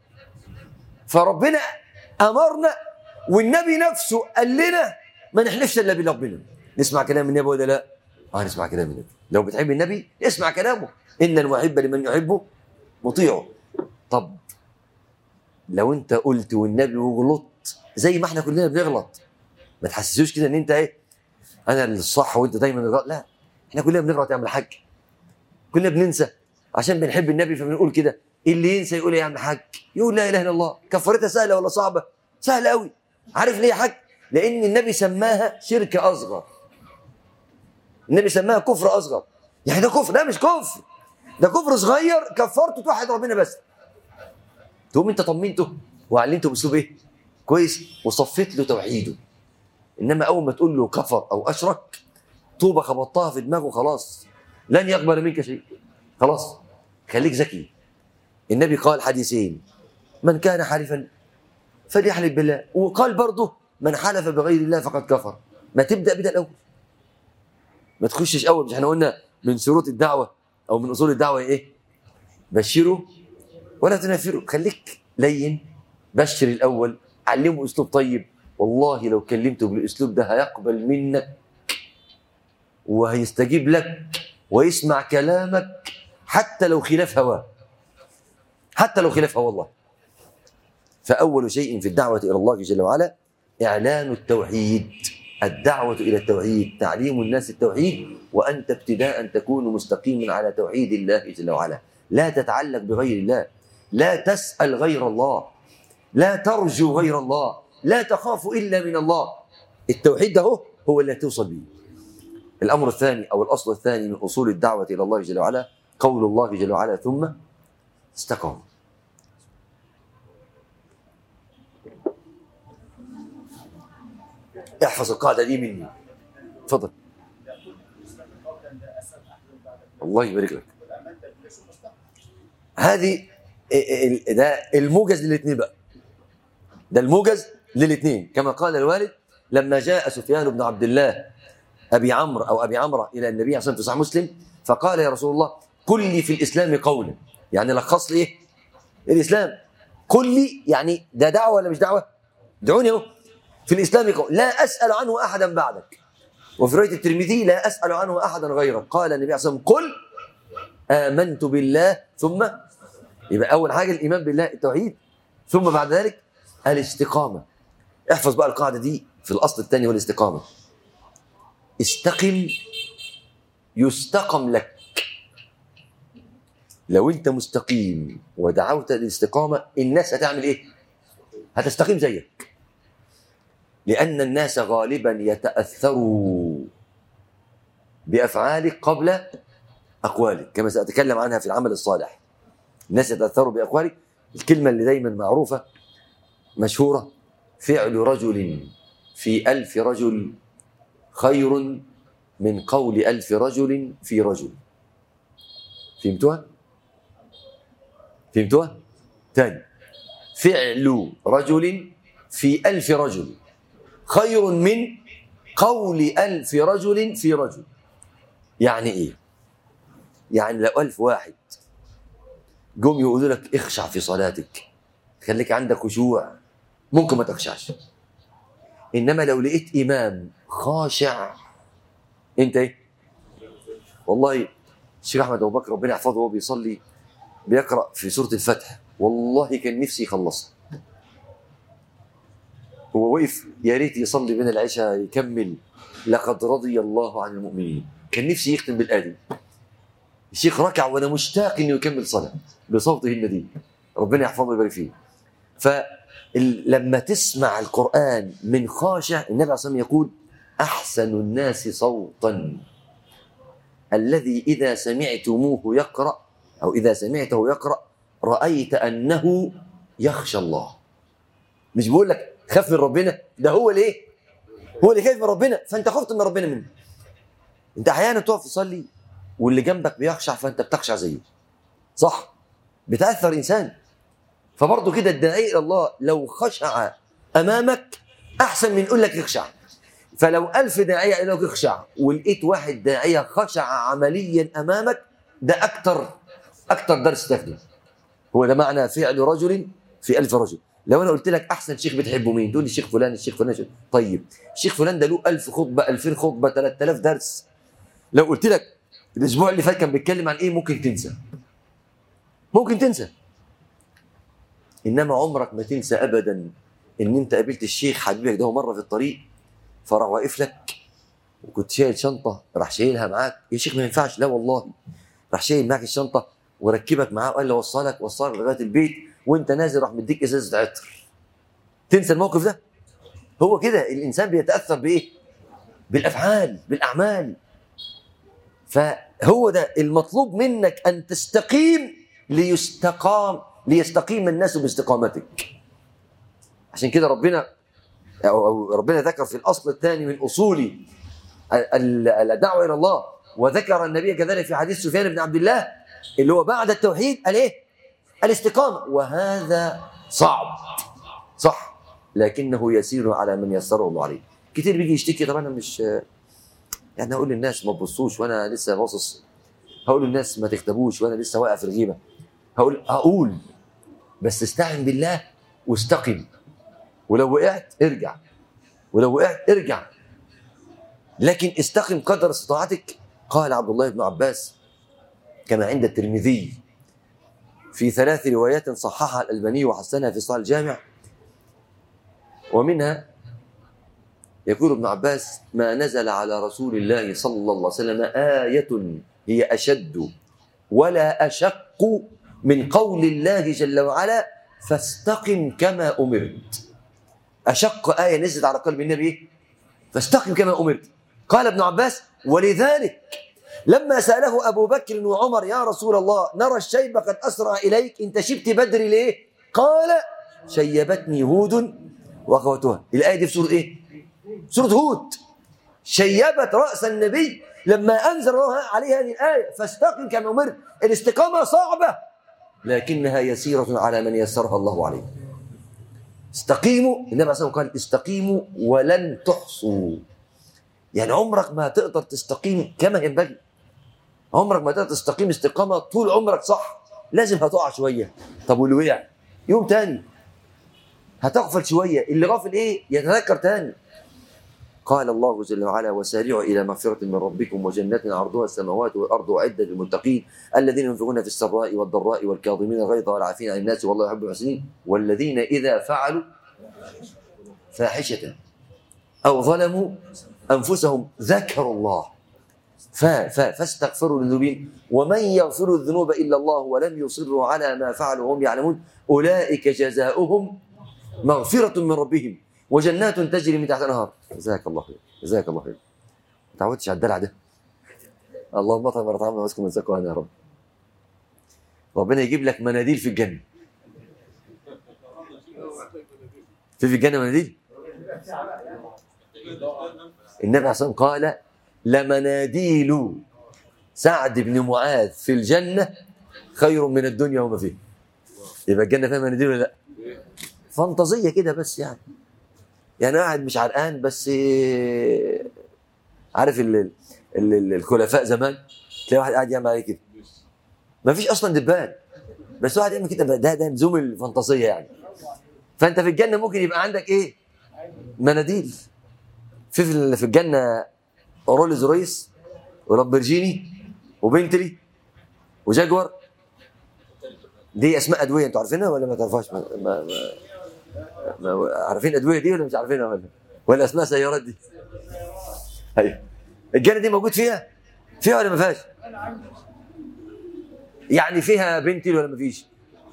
فربنا امرنا والنبي نفسه قال لنا ما نحلفش الا بربنا نسمع كلام النبي ولا لا؟ اه نسمع كلام النبي لو بتحب النبي اسمع كلامه ان المحب لمن يحبه مطيعه طب لو انت قلت والنبي وغلطت زي ما احنا كلنا بنغلط ما تحسسوش كده ان انت ايه انا اللي الصح وانت دايما الغلط لا احنا كلنا بنغلط يا عم الحاج كلنا بننسى عشان بنحب النبي فبنقول كده اللي ينسى يقول إيه يا عم حاج يقول لا اله الا الله كفرتها سهله ولا صعبه سهله قوي عارف ليه يا حاج لان النبي سماها شرك اصغر النبي سماها كفر اصغر يعني ده كفر ده مش كفر ده كفر صغير كفرته توحد ربنا بس تقوم انت طمنته وعلمته باسلوب ايه كويس وصفيت له توحيده انما اول ما تقول له كفر او اشرك طوبه خبطتها في دماغه خلاص لن يقبل منك شيء خلاص خليك ذكي النبي قال حديثين من كان حالفا فليحلف بالله وقال برضه من حلف بغير الله فقد كفر ما تبدا بدا الاول ما تخشش اول مش احنا قلنا من شروط الدعوه او من اصول الدعوه ايه بشروا ولا تنفروا خليك لين بشر الاول علمه اسلوب طيب والله لو كلمته بالاسلوب ده هيقبل منك وهيستجيب لك ويسمع كلامك حتى لو خلاف هواه حتى لو خلاف هواه والله فأول شيء في الدعوة إلى الله جل وعلا إعلان التوحيد الدعوة إلى التوحيد تعليم الناس التوحيد وأنت ابتداء تكون مستقيما على توحيد الله جل وعلا لا تتعلق بغير الله لا تسأل غير الله لا ترجو غير الله لا تخاف إلا من الله التوحيد ده هو, هو اللي توصل به الأمر الثاني أو الأصل الثاني من أصول الدعوة إلى الله جل وعلا قول الله جل وعلا ثم استقام احفظ القاعدة دي مني تفضل الله يبارك لك هذه ده الموجز للاثنين بقى ده الموجز للاثنين كما قال الوالد لما جاء سفيان بن عبد الله ابي عمرو او ابي عمرو الى النبي عليه الصلاه والسلام مسلم فقال يا رسول الله قل لي في الاسلام قولا يعني لخص لي ايه الاسلام قل لي يعني ده دعوه ولا مش دعوه دعوني اهو في الاسلام قول لا اسال عنه احدا بعدك وفي روايه الترمذي لا اسال عنه احدا غيرك قال النبي عليه الصلاه والسلام قل امنت بالله ثم يبقى اول حاجه الايمان بالله التوحيد ثم بعد ذلك الاستقامه احفظ بقى القاعده دي في الاصل الثاني والاستقامه استقم يستقم لك لو انت مستقيم ودعوت للاستقامه الناس هتعمل ايه هتستقيم زيك لان الناس غالبا يتاثروا بافعالك قبل اقوالك كما ساتكلم عنها في العمل الصالح الناس يتاثروا باقوالك الكلمه اللي دايما معروفه مشهوره فعل رجل في ألف رجل خير من قول ألف رجل في رجل فهمتوها؟ فهمتوها؟ تاني فعل رجل في ألف رجل خير من قول ألف رجل في رجل يعني إيه؟ يعني لو ألف واحد جم يقولوا لك اخشع في صلاتك خليك عندك خشوع ممكن ما تخشعش انما لو لقيت امام خاشع انت ايه والله الشيخ احمد ابو بكر ربنا يحفظه وهو بيصلي بيقرا في سوره الفتح والله كان نفسي يخلصها هو وقف يا ريت يصلي بين العشاء يكمل لقد رضي الله عن المؤمنين كان نفسي يختم بالآدم الشيخ ركع وانا مشتاق انه يكمل صلاه بصوته الندي ربنا يحفظه ويبارك فيه فلما تسمع القران من خاشع النبي عليه الصلاه والسلام يقول احسن الناس صوتا الذي اذا سمعتموه يقرا او اذا سمعته يقرا رايت انه يخشى الله مش بقول لك خاف من ربنا ده هو ليه هو اللي خايف من ربنا فانت خفت من ربنا منه انت احيانا تقف تصلي واللي جنبك بيخشع فانت بتخشع زيه صح بتاثر انسان فبرضه كده الداعي الى الله لو خشع امامك احسن من يقول لك اخشع فلو ألف داعية قال لك اخشع ولقيت واحد داعية خشع عمليا أمامك ده أكتر أكتر درس تاخده هو ده معنى فعل رجل في ألف رجل لو أنا قلت لك أحسن شيخ بتحبه مين تقول لي الشيخ فلان الشيخ فلان الشيخ. طيب الشيخ فلان ده له ألف خطبة ألفين خطبة 3000 درس لو قلت لك الأسبوع اللي فات كان بيتكلم عن إيه ممكن تنسى ممكن تنسى إنما عمرك ما تنسى أبدا إن أنت قابلت الشيخ حبيبك ده مرة في الطريق فراح واقف لك وكنت شايل شنطه راح شايلها معاك يا شيخ ما ينفعش لا والله راح شايل معاك الشنطه وركبك معاه وقال لي وصلك وصلك لغايه البيت وانت نازل راح مديك ازازه عطر تنسى الموقف ده هو كده الانسان بيتاثر بايه بالافعال بالاعمال فهو ده المطلوب منك ان تستقيم ليستقام ليستقيم الناس باستقامتك عشان كده ربنا أو ربنا ذكر في الأصل الثاني من أصول الدعوة إلى الله وذكر النبي كذلك في حديث سفيان بن عبد الله اللي هو بعد التوحيد قال إيه؟ الاستقامة وهذا صعب صح لكنه يسير على من يسره الله عليه كتير بيجي يشتكي طب انا مش يعني هقول للناس ما تبصوش وانا لسه باصص هقول للناس ما تكتبوش وانا لسه واقع في الغيبه هقول هقول بس استعن بالله واستقم ولو وقعت ارجع ولو وقعت ارجع لكن استقم قدر استطاعتك قال عبد الله بن عباس كما عند الترمذي في ثلاث روايات صححها الألباني وحسنها في صحيح الجامع ومنها يقول ابن عباس ما نزل على رسول الله صلى الله عليه وسلم آية هي أشد ولا أشق من قول الله جل وعلا فاستقم كما أمرت أشق آية نزلت على قلب النبي فاستقم كما أمرت قال ابن عباس ولذلك لما سأله أبو بكر وعمر يا رسول الله نرى الشيب قد أسرع إليك أنت شبت بدري ليه قال شيبتني هود وأخواتها الآية دي في سورة إيه سورة هود شيبت رأس النبي لما أنزل الله عليه هذه الآية فاستقم كما أمرت الاستقامة صعبة لكنها يسيرة على من يسرها الله عليه استقيموا النبي عليه الصلاة والسلام قال استقيموا ولن تحصوا يعني عمرك ما هتقدر تستقيم كما ينبغي عمرك ما تقدر تستقيم استقامة طول عمرك صح لازم هتقع شوية طب واللي وقع يوم تاني هتغفل شوية اللي غافل ايه يتذكر تاني قال الله جل وعلا وسارعوا إلى مغفرة من ربكم وجنات عرضها السماوات والأرض وعدة للمتقين الذين ينفقون في السراء والضراء والكاظمين الغيظ والعافين عن الناس والله يحب المحسنين والذين إذا فعلوا فاحشة أو ظلموا أنفسهم ذكروا الله ف ف فاستغفروا للذنوبهم ومن يغفر الذنوب إلا الله ولم يصروا على ما فعلوا وهم يعلمون أولئك جزاؤهم مغفرة من ربهم وجنات تجري من تحت الانهار جزاك الله خير جزاك الله خير ما تعودتش على الدلع ده اللهم اطعم ورطعمنا واسكن من زكوها يا رب ربنا يجيب لك مناديل في الجنه في في الجنه مناديل النبي عليه الصلاه والسلام قال لمناديل سعد بن معاذ في الجنه خير من الدنيا وما فيها يبقى الجنه فيها مناديل ولا لا فانتظيه كده بس يعني يعني قاعد مش عرقان بس عارف ال ال ال الخلفاء زمان تلاقي واحد قاعد يعمل عليه كده ما فيش اصلا دبان بس واحد يعمل كده ده ده لزوم الفانتازيه يعني فانت في الجنه ممكن يبقى عندك ايه مناديل في في في الجنه رولز رويس ولامبرجيني وبنتلي وجاكور دي اسماء ادويه انتوا عارفينها ولا ما تعرفوهاش ما ما ما ما عارفين الادويه دي ولا مش عارفينها ولا ولا اسماء سيارات دي ايوه الجنه دي موجود فيها فيها ولا ما فيهاش يعني فيها بنتي ولا ما فيش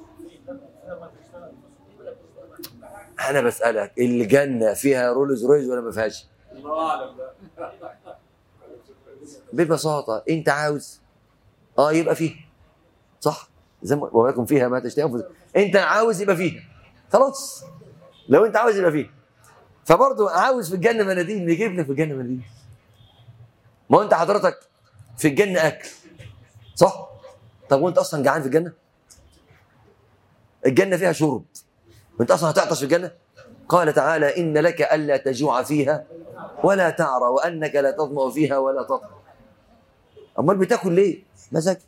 انا بسالك الجنه فيها رولز رويز ولا ما فيهاش ببساطه انت عاوز اه يبقى فيه صح زي ما ولكم فيها ما تشتهي انفسكم انت عاوز يبقى فيها خلاص لو انت عاوز يبقى فيه فبرضه عاوز في الجنه مناديل نجيب لك في الجنه مناديل ما هو انت حضرتك في الجنه اكل صح طب وانت اصلا جعان في الجنه الجنه فيها شرب وانت اصلا هتعطش في الجنه قال تعالى ان لك الا تجوع فيها ولا تعرى وانك لا تظما فيها ولا تطغى امال بتاكل ليه مزاج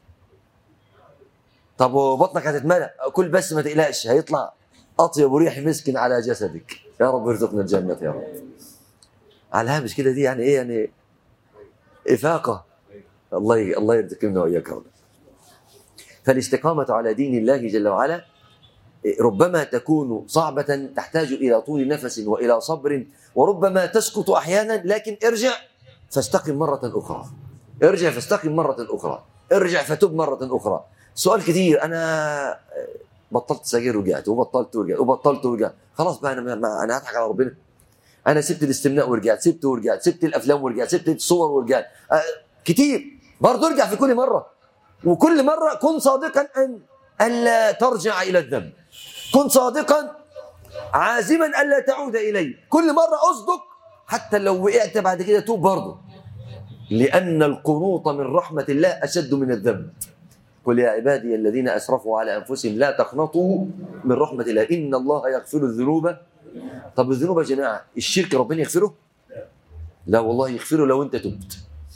طب وبطنك هتتملى كل بس ما تقلقش هيطلع اطيب ريح مسك على جسدك يا رب ارزقنا الجنه يا رب على الهامش كده دي يعني ايه يعني افاقه الله ي... الله يرزقنا واياك يا رب فالاستقامه على دين الله جل وعلا ربما تكون صعبة تحتاج إلى طول نفس وإلى صبر وربما تسقط أحيانا لكن ارجع فاستقم مرة أخرى ارجع فاستقم مرة أخرى ارجع فتب مرة أخرى سؤال كثير أنا بطلت سجاير ورجعت وبطلت ورجعت وبطلت ورجعت خلاص بقى أنا ما أنا هضحك على ربنا أنا سبت الاستمناء ورجعت سبت ورجعت سبت الأفلام ورجعت سبت الصور ورجعت أه كتير برضه ارجع في كل مرة وكل مرة كن صادقا أن ألا ترجع إلى الذنب كن صادقا عازما الا تعود اليه كل مره اصدق حتى لو وقعت بعد كده توب برضه لان القنوط من رحمه الله اشد من الذنب قل يا عبادي الذين اسرفوا على انفسهم لا تقنطوا من رحمه الله ان الله يغفر الذنوب طب الذنوب يا جماعه الشرك ربنا يغفره؟ لا والله يغفره لو انت تبت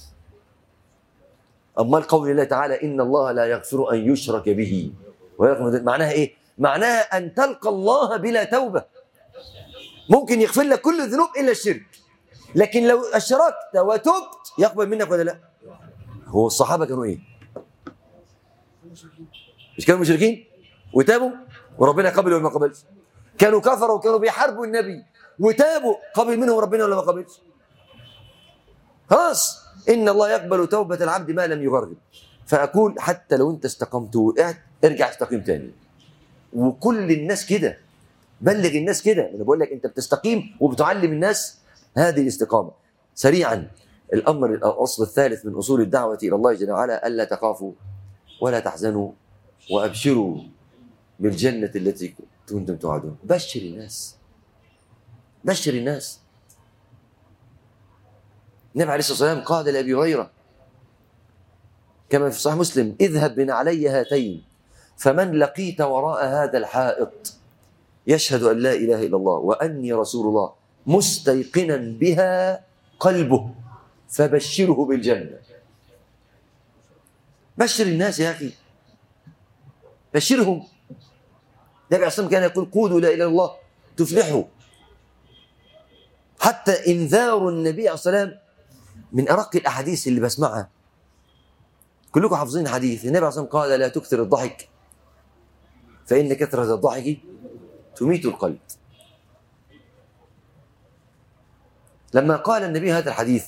امال قول الله تعالى ان الله لا يغفر ان يشرك به ويغفر معناها ايه؟ معناها ان تلقى الله بلا توبه ممكن يغفر لك كل الذنوب الا الشرك لكن لو اشركت وتبت يقبل منك ولا لا؟ هو الصحابه كانوا ايه؟ مش كانوا مشركين وتابوا وربنا قبل ولا ما قبلش كانوا كفروا وكانوا بيحاربوا النبي وتابوا قبل منهم ربنا ولا ما قبلش خلاص ان الله يقبل توبه العبد ما لم يغرغر فاقول حتى لو انت استقمت وقعت ارجع استقيم تاني وكل الناس كده بلغ الناس كده انا بقول لك انت بتستقيم وبتعلم الناس هذه الاستقامه سريعا الامر الاصل الثالث من اصول الدعوه الى الله جل وعلا الا تخافوا ولا تحزنوا وابشروا بالجنه التي كنتم توعدون بشر الناس بشر الناس النبي عليه الصلاه والسلام قال لابي هريره كما في صحيح مسلم اذهب من علي هاتين فمن لقيت وراء هذا الحائط يشهد ان لا اله الا الله واني رسول الله مستيقنا بها قلبه فبشره بالجنه بشر الناس يا اخي بشرهم النبي عليه الصلاه والسلام كان يقول قولوا لا اله الا الله تفلحوا حتى انذار النبي عليه الصلاه والسلام من ارق الاحاديث اللي بسمعها كلكم حافظين حديث النبي عليه الصلاه والسلام قال لا تكثر الضحك فان كثره الضحك تميت القلب لما قال النبي هذا الحديث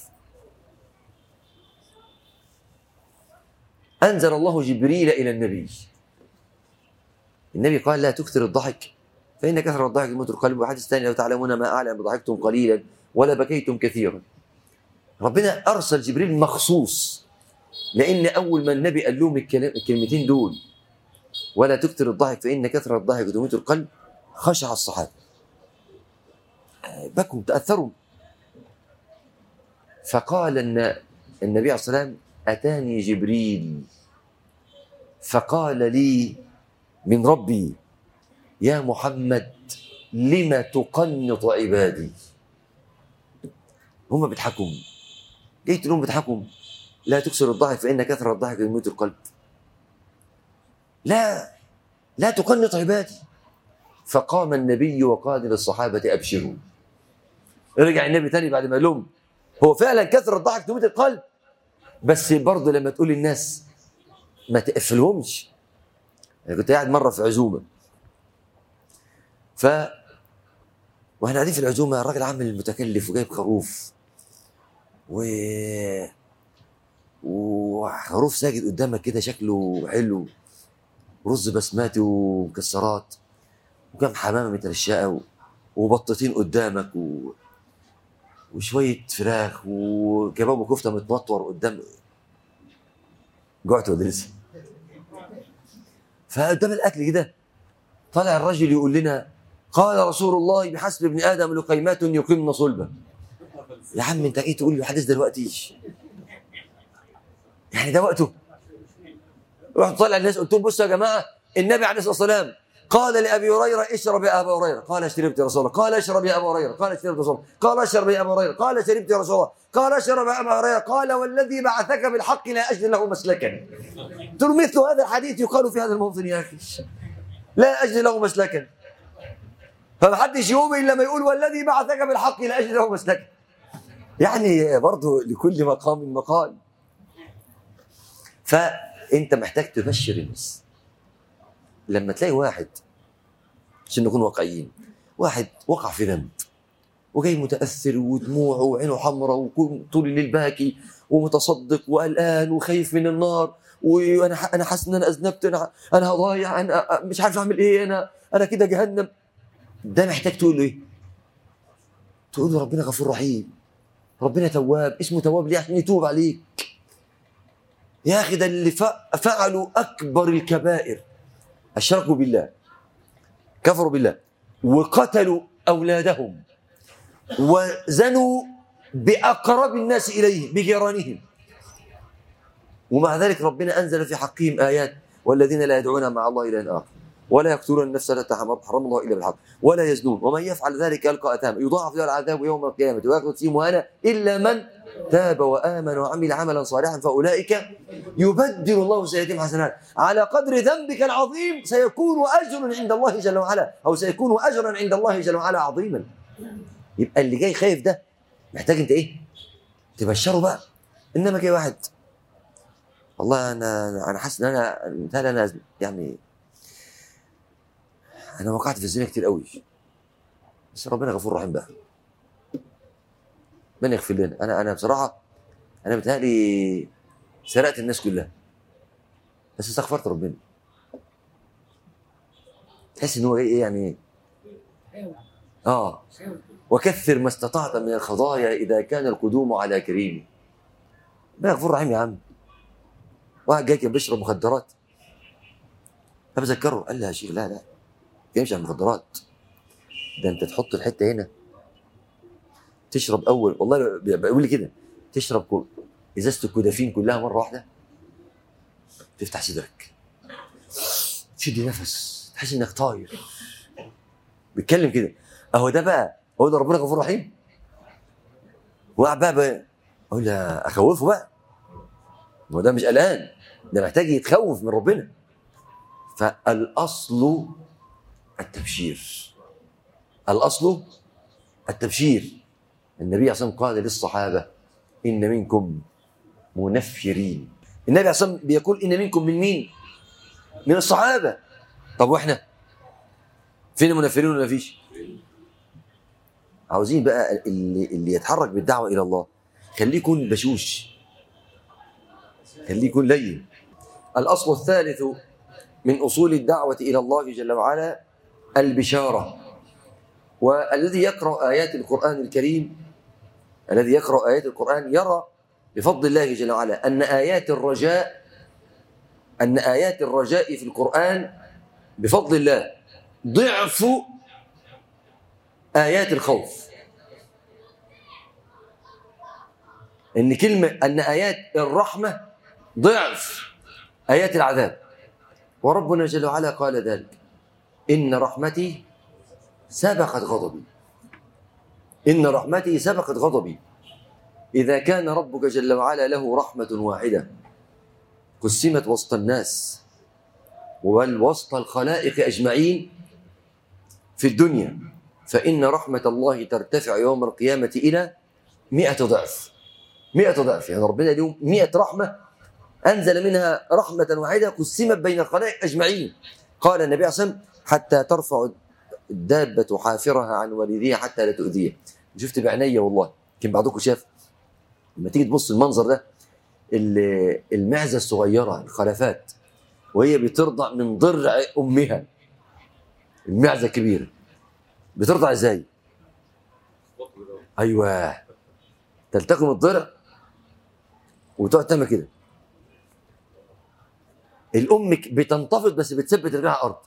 أنزل الله جبريل إلى النبي النبي قال لا تكثر الضحك فإن كثر الضحك يموت القلب وحديث ثاني لو تعلمون ما أعلم ضحكتم قليلا ولا بكيتم كثيرا ربنا أرسل جبريل مخصوص لأن أول ما النبي قال لهم الكلام الكلمتين دول ولا تكثر الضحك فإن كثر الضحك تميت القلب خشع الصحابة بكوا تأثروا فقال ان النبي عليه الصلاه والسلام اتاني جبريل فقال لي من ربي يا محمد لم تقنط عبادي هم بيضحكوا جيت لهم بيضحكوا لا تكسر الضحك فان كثر الضحك يموت القلب لا لا تقنط عبادي فقام النبي وقال للصحابه ابشروا رجع النبي تاني بعد ما لهم هو فعلا كثر الضحك تموت القلب بس برضه لما تقول للناس ما تقفلهمش انا كنت قاعد مره في عزومه ف واحنا قاعدين في العزومه الراجل عامل متكلف وجايب خروف و وخروف ساجد قدامك كده شكله حلو رز بسماتي ومكسرات وكم حمامه مترشقه و... وبطتين قدامك و... وشويه فراخ وكباب وكفته متنطور قدام جعت ولا لسه فقدام الاكل كده طلع الرجل يقول لنا قال رسول الله بحسب ابن ادم لقيمات يقمن صلبه يا عم انت ايه تقول لي حديث دلوقتي يعني ده وقته رحت طالع الناس قلت لهم بصوا يا جماعه النبي عليه الصلاه والسلام قال لابي هريره اشرب يا ابا هريره قال شربت يا رسول الله قال اشرب يا ابا هريره قال شربت يا رسول الله قال اشرب يا ابا هريره قال شربت يا رسول الله قال اشرب يا ابا هريره قال والذي بعثك بالحق لا اجد له مسلكا قلت له مثل هذا الحديث يقال في هذا الموطن يا اخي لا اجد له مسلكا فمحدش يقوم الا لما يقول والذي بعثك بالحق لا اجد له مسلكا يعني برضه لكل مقام مقال فانت محتاج تبشر الناس لما تلاقي واحد عشان نكون واقعيين واحد وقع في ذنب وجاي متاثر ودموعه وعينه حمراء وطول الليل باكي ومتصدق وقلقان وخايف من النار وانا انا حاسس ان انا اذنبت انا انا هضايع انا مش عارف اعمل ايه انا انا كده جهنم ده محتاج تقول له ايه؟ تقول له ربنا غفور رحيم ربنا تواب اسمه تواب ليه عشان يتوب عليك يا اخي ده اللي فعلوا اكبر الكبائر اشركوا بالله كفروا بالله وقتلوا اولادهم وزنوا باقرب الناس اليه بجيرانهم ومع ذلك ربنا انزل في حقهم ايات والذين لا يدعون مع الله إلى آخر ولا يقتلون النفس التي حرم الله الا بالحق ولا يزنون ومن يفعل ذلك يلقى اثاما يضاعف له العذاب يوم القيامه ويخلد فيه مهانا الا من تاب وامن وعمل عملا صالحا فاولئك يبدل الله سيئاتهم حسنات على قدر ذنبك العظيم سيكون اجر عند الله جل وعلا او سيكون اجرا عند الله جل وعلا عظيما يبقى اللي جاي خايف ده محتاج انت ايه تبشره بقى انما جاي واحد والله انا انا حاسس ان انا مثال انا يعني انا وقعت في الزنا كتير قوي بس ربنا غفور رحيم بقى من يغفر لنا انا انا بصراحه انا بتهيألي سرقت الناس كلها بس استغفرت ربنا تحس ان هو ايه يعني اه وكثر ما استطعت من الخطايا اذا كان القدوم على كريم ربنا غفور رحيم يا عم واحد جاي كان بيشرب مخدرات فبذكره قال لي يا شيخ لا لا يمشي على المخدرات ده انت تحط الحته هنا تشرب اول والله بيقول لي كده تشرب ازازه الكودافين كلها مره واحده تفتح صدرك تشد نفس تحس انك طاير بيتكلم كده اهو ده بقى هو ده ربنا غفور رحيم وقع بقى, بقى اقول له اخوفه بقى هو ده مش قلقان ده محتاج يتخوف من ربنا فالاصل التبشير الاصل التبشير النبي عليه الصلاه والسلام قال للصحابه ان منكم منفرين النبي عليه الصلاه والسلام بيقول ان منكم من مين من الصحابه طب واحنا فين المنفرين ولا فيش عاوزين بقى اللي, اللي يتحرك بالدعوه الى الله خليه يكون بشوش خليه يكون لين الاصل الثالث من اصول الدعوه الى الله جل وعلا البشاره والذي يقرا ايات القران الكريم الذي يقرا ايات القران يرى بفضل الله جل وعلا ان ايات الرجاء ان ايات الرجاء في القران بفضل الله ضعف ايات الخوف ان كلمه ان ايات الرحمه ضعف ايات العذاب وربنا جل وعلا قال ذلك إن رحمتي سبقت غضبي إن رحمتي سبقت غضبي إذا كان ربك جل وعلا له رحمة واحدة قسمت وسط الناس بل وسط الخلائق أجمعين في الدنيا فإن رحمة الله ترتفع يوم القيامة إلى مئة ضعف مئة ضعف يعني ربنا اليوم مئة رحمة أنزل منها رحمة واحدة قسمت بين الخلائق أجمعين قال النبي صلى الله عليه وسلم حتى ترفع الدابة حافرها عن والديها حتى لا تؤذيه شفت بعينيا والله يمكن بعضكم شاف لما تيجي تبص المنظر ده المعزة الصغيرة الخلفات وهي بترضع من ضرع أمها المعزة الكبيرة بترضع ازاي؟ ايوه تلتقم الضرع وتقعد تعمل كده الام بتنتفض بس بتثبت رجلها على الارض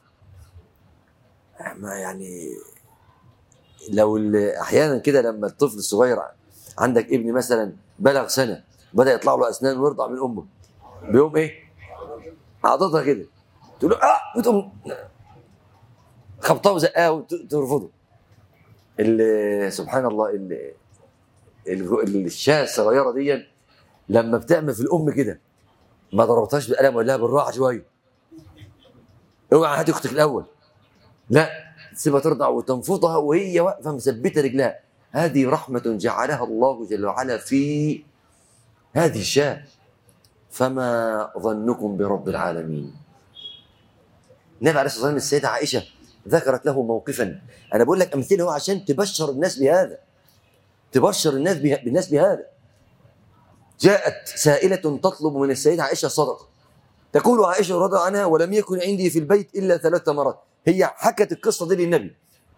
ما يعني لو احيانا كده لما الطفل الصغير عندك ابن مثلا بلغ سنه بدا يطلع له اسنان ويرضع من امه بيقوم ايه؟ عضتها كده تقول له اه وتقوم خبطها وزقها وترفضه اللي سبحان الله اللي الشاه الصغيره دي لما بتعمل في الام كده ما ضربتهاش بالقلم ولا بالراحه شويه اوعى هاتي اختك الاول لا تسيبها ترضع وتنفضها وهي واقفه مثبته رجلها هذه رحمه جعلها الله جل وعلا في هذه الشاة فما ظنكم برب العالمين النبي عليه الصلاه والسلام السيده عائشه ذكرت له موقفا انا بقول لك امثله عشان تبشر الناس بهذا تبشر الناس بالناس بهذا جاءت سائلة تطلب من السيدة عائشة صدقة تقول عائشة رضي عنها ولم يكن عندي في البيت إلا ثلاث مرات هي حكت القصة دي للنبي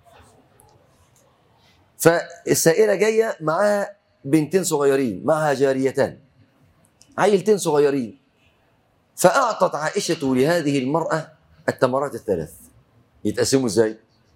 فالسائلة جاية معاها بنتين صغيرين معها جاريتان عيلتين صغيرين فأعطت عائشة لهذه المرأة التمرات الثلاث يتقسموا ازاي؟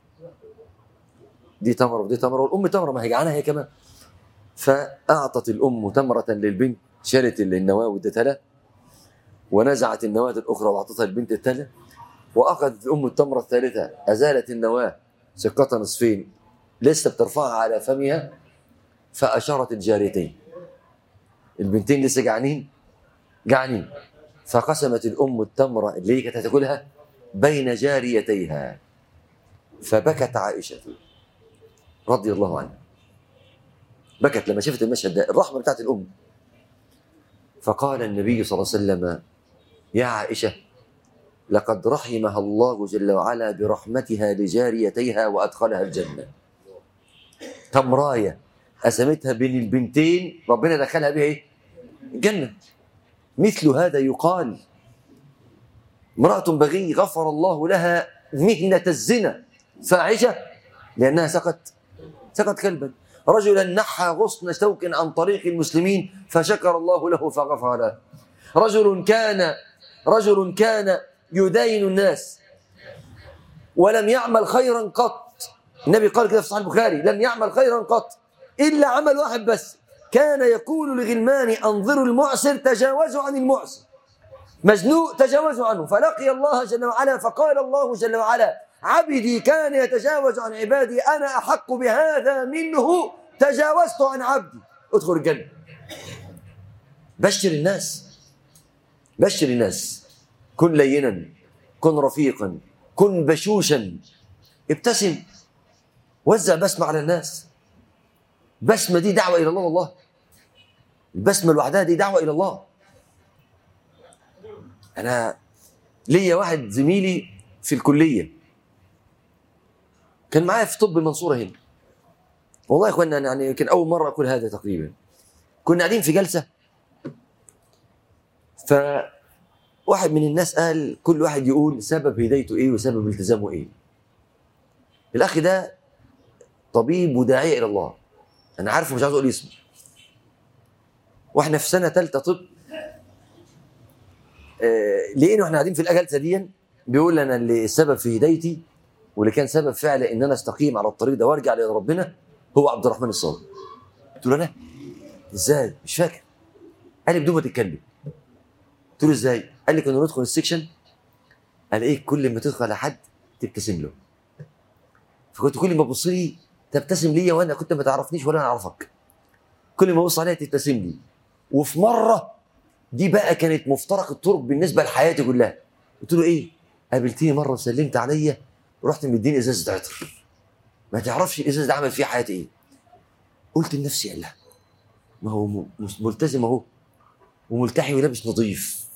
دي تمرة ودي تمرة والأم تمرة ما هي جعانة هي كمان فأعطت الأم تمرة للبنت شالت النواة وادتها لها ونزعت النواة الأخرى وأعطتها البنت الثانية وأخذت الأم التمرة الثالثة أزالت النواة شقتها نصفين لسه بترفعها على فمها فأشارت الجاريتين البنتين لسه جعانين جعانين فقسمت الأم التمرة اللي هي كانت هتاكلها بين جاريتيها فبكت عائشة رضي الله عنها بكت لما شفت المشهد ده الرحمة بتاعت الأم فقال النبي صلى الله عليه وسلم يا عائشة لقد رحمها الله جل وعلا برحمتها لجاريتيها وأدخلها الجنة تمراية قسمتها بين البنتين ربنا دخلها بها ايه؟ الجنة مثل هذا يقال امرأة بغي غفر الله لها مهنة الزنا فاعشة لأنها سقت سقت كلبا رجلا نحى غصن شوك عن طريق المسلمين فشكر الله له فغفر له رجل كان رجل كان يداين الناس ولم يعمل خيرا قط النبي قال كده في صحيح البخاري لم يعمل خيرا قط إلا عمل واحد بس كان يقول لغلمان أنظروا المعسر تجاوزوا عن المعسر مزنوق تجاوزوا عنه فلقي الله جل وعلا فقال الله جل وعلا عبدي كان يتجاوز عن عبادي أنا أحق بهذا منه تجاوزت عن عبدي ادخل الجنة بشر الناس بشر الناس كن لينا كن رفيقا كن بشوشا ابتسم وزع بسمة على الناس بسمة دي دعوة إلى الله والله البسمة لوحدها دي دعوة إلى الله أنا ليا واحد زميلي في الكلية كان معايا في طب المنصورة هنا والله يا اخوانا يعني يمكن أول مرة أقول هذا تقريبا كنا قاعدين في جلسة فواحد من الناس قال كل واحد يقول سبب هدايته ايه وسبب التزامه ايه الاخ ده طبيب وداعيه الى الله انا عارفه مش عاوز اقول اسمه واحنا في سنه ثالثه طب آه لقينا واحنا قاعدين في الجلسه دي بيقول انا اللي السبب في هدايتي واللي كان سبب فعلا ان انا استقيم على الطريق ده وارجع لربنا هو عبد الرحمن الصادق قلت له انا ازاي مش فاكر قال لي بدون ما تتكلم قلت له ازاي قال لي كنا ندخل السكشن الاقيك كل ما تدخل على حد تبتسم له فكنت كل ما تبص لي تبتسم ليا وانا كنت ما تعرفنيش ولا انا اعرفك كل ما ابص عليها تبتسم لي وفي مره دي بقى كانت مفترق الطرق بالنسبه لحياتي كلها قلت له ايه قابلتني مره وسلمت عليا ورحت مديني ازازه عطر ما تعرفش الازاز ده عمل فيه حياتي ايه قلت لنفسي الله ما هو م- مش ملتزم اهو وملتحي ولابس نظيف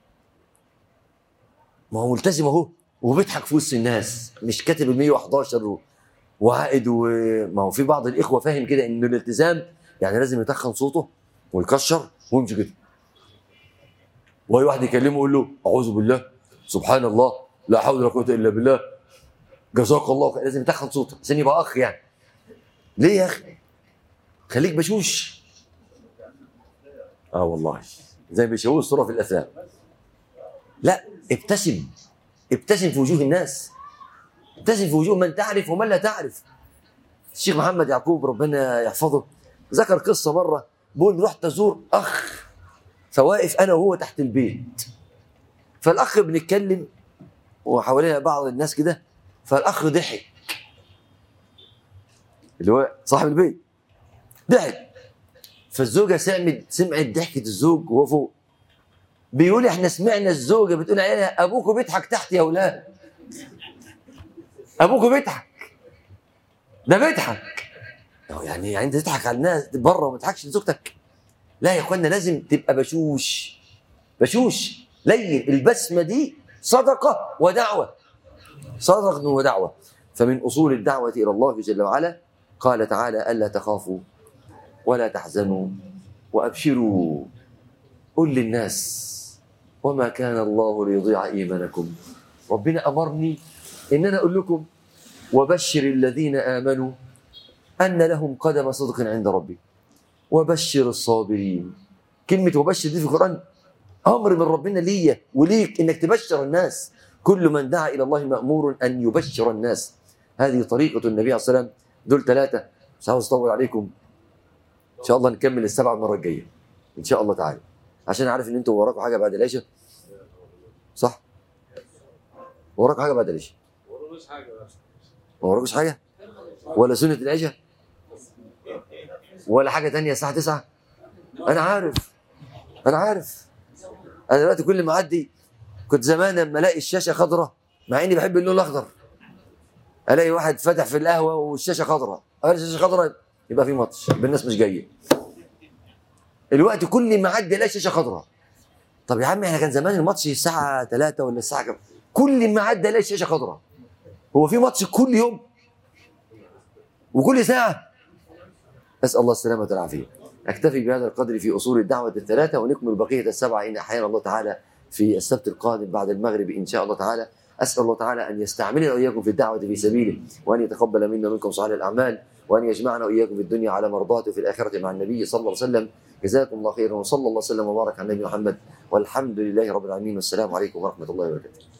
ما هو ملتزم اهو وبيضحك في وسط الناس مش كاتب ال 111 و- وعائد وما هو في بعض الاخوه فاهم كده ان الالتزام يعني لازم يتخن صوته ويكشر ويمشي كده واي واحد يكلمه يقول له اعوذ بالله سبحان الله لا حول ولا قوه الا بالله جزاك الله خير لازم يتخن صوته عشان يبقى اخ يعني ليه يا اخي خليك بشوش اه والله زي ما بيشوهوا الصوره في الافلام لا ابتسم ابتسم في وجوه الناس ابتسم في وجوه من تعرف ومن لا تعرف الشيخ محمد يعقوب ربنا يحفظه ذكر قصه مره بيقول رحت ازور اخ فواقف انا وهو تحت البيت فالاخ بنتكلم وحوالينا بعض الناس كده فالاخ ضحك اللي هو صاحب البيت ضحك فالزوجه سمعت سمعت ضحكه الزوج وهو فوق بيقول احنا سمعنا الزوجه بتقول عليها ابوكوا بيضحك تحت يا اولاد ابوكوا بيضحك ده بيضحك يعني يعني انت تضحك على الناس بره وما تضحكش لزوجتك لا يا اخوانا لازم تبقى بشوش بشوش لين البسمه دي صدقه ودعوه صدقه ودعوه فمن اصول الدعوه الى الله جل وعلا قال تعالى الا تخافوا ولا تحزنوا وابشروا قل للناس وما كان الله ليضيع ايمانكم ربنا امرني ان انا اقول لكم وبشر الذين امنوا ان لهم قدم صدق عند ربي وبشر الصابرين كلمه وبشر دي في القران امر من ربنا ليا وليك انك تبشر الناس كل من دعا الى الله مامور ان يبشر الناس هذه طريقه النبي عليه الصلاه والسلام دول ثلاثه مش عاوز اطول عليكم ان شاء الله نكمل السبعه المره الجايه ان شاء الله تعالى عشان عارف ان انتوا وراكم حاجه بعد العشاء صح وراك حاجه بعد العشاء وروناش حاجه بس ما وراكوش حاجه ولا سنه العشاء ولا حاجه تانية الساعه 9 انا عارف انا عارف انا دلوقتي كل ما اعدي كنت زمان لما الاقي الشاشه خضراء مع اني بحب اللون الاخضر الاقي واحد فتح في القهوه والشاشه خضراء اقول الشاشه خضراء يبقى في ماتش يبقى الناس مش جايه الوقت كل ما اعدي الاقي شاشه خضراء طب يا عم احنا كان زمان الماتش الساعه 3 ولا الساعه كام كل ما عدى الاقي شاشه خضراء هو في ماتش كل يوم وكل ساعه اسال الله السلامه والعافيه اكتفي بهذا القدر في اصول الدعوه الثلاثه ونكمل بقيه السبعه ان احيانا الله تعالى في السبت القادم بعد المغرب ان شاء الله تعالى اسال الله تعالى ان يستعملنا واياكم في الدعوه في سبيله وان يتقبل منا ومنكم صالح الاعمال وان يجمعنا واياكم في الدنيا على مرضاته في الاخره مع النبي صلى الله عليه وسلم جزاكم الله خيرا وصلى الله وسلم وبارك على النبي محمد والحمد لله رب العالمين والسلام عليكم ورحمه الله وبركاته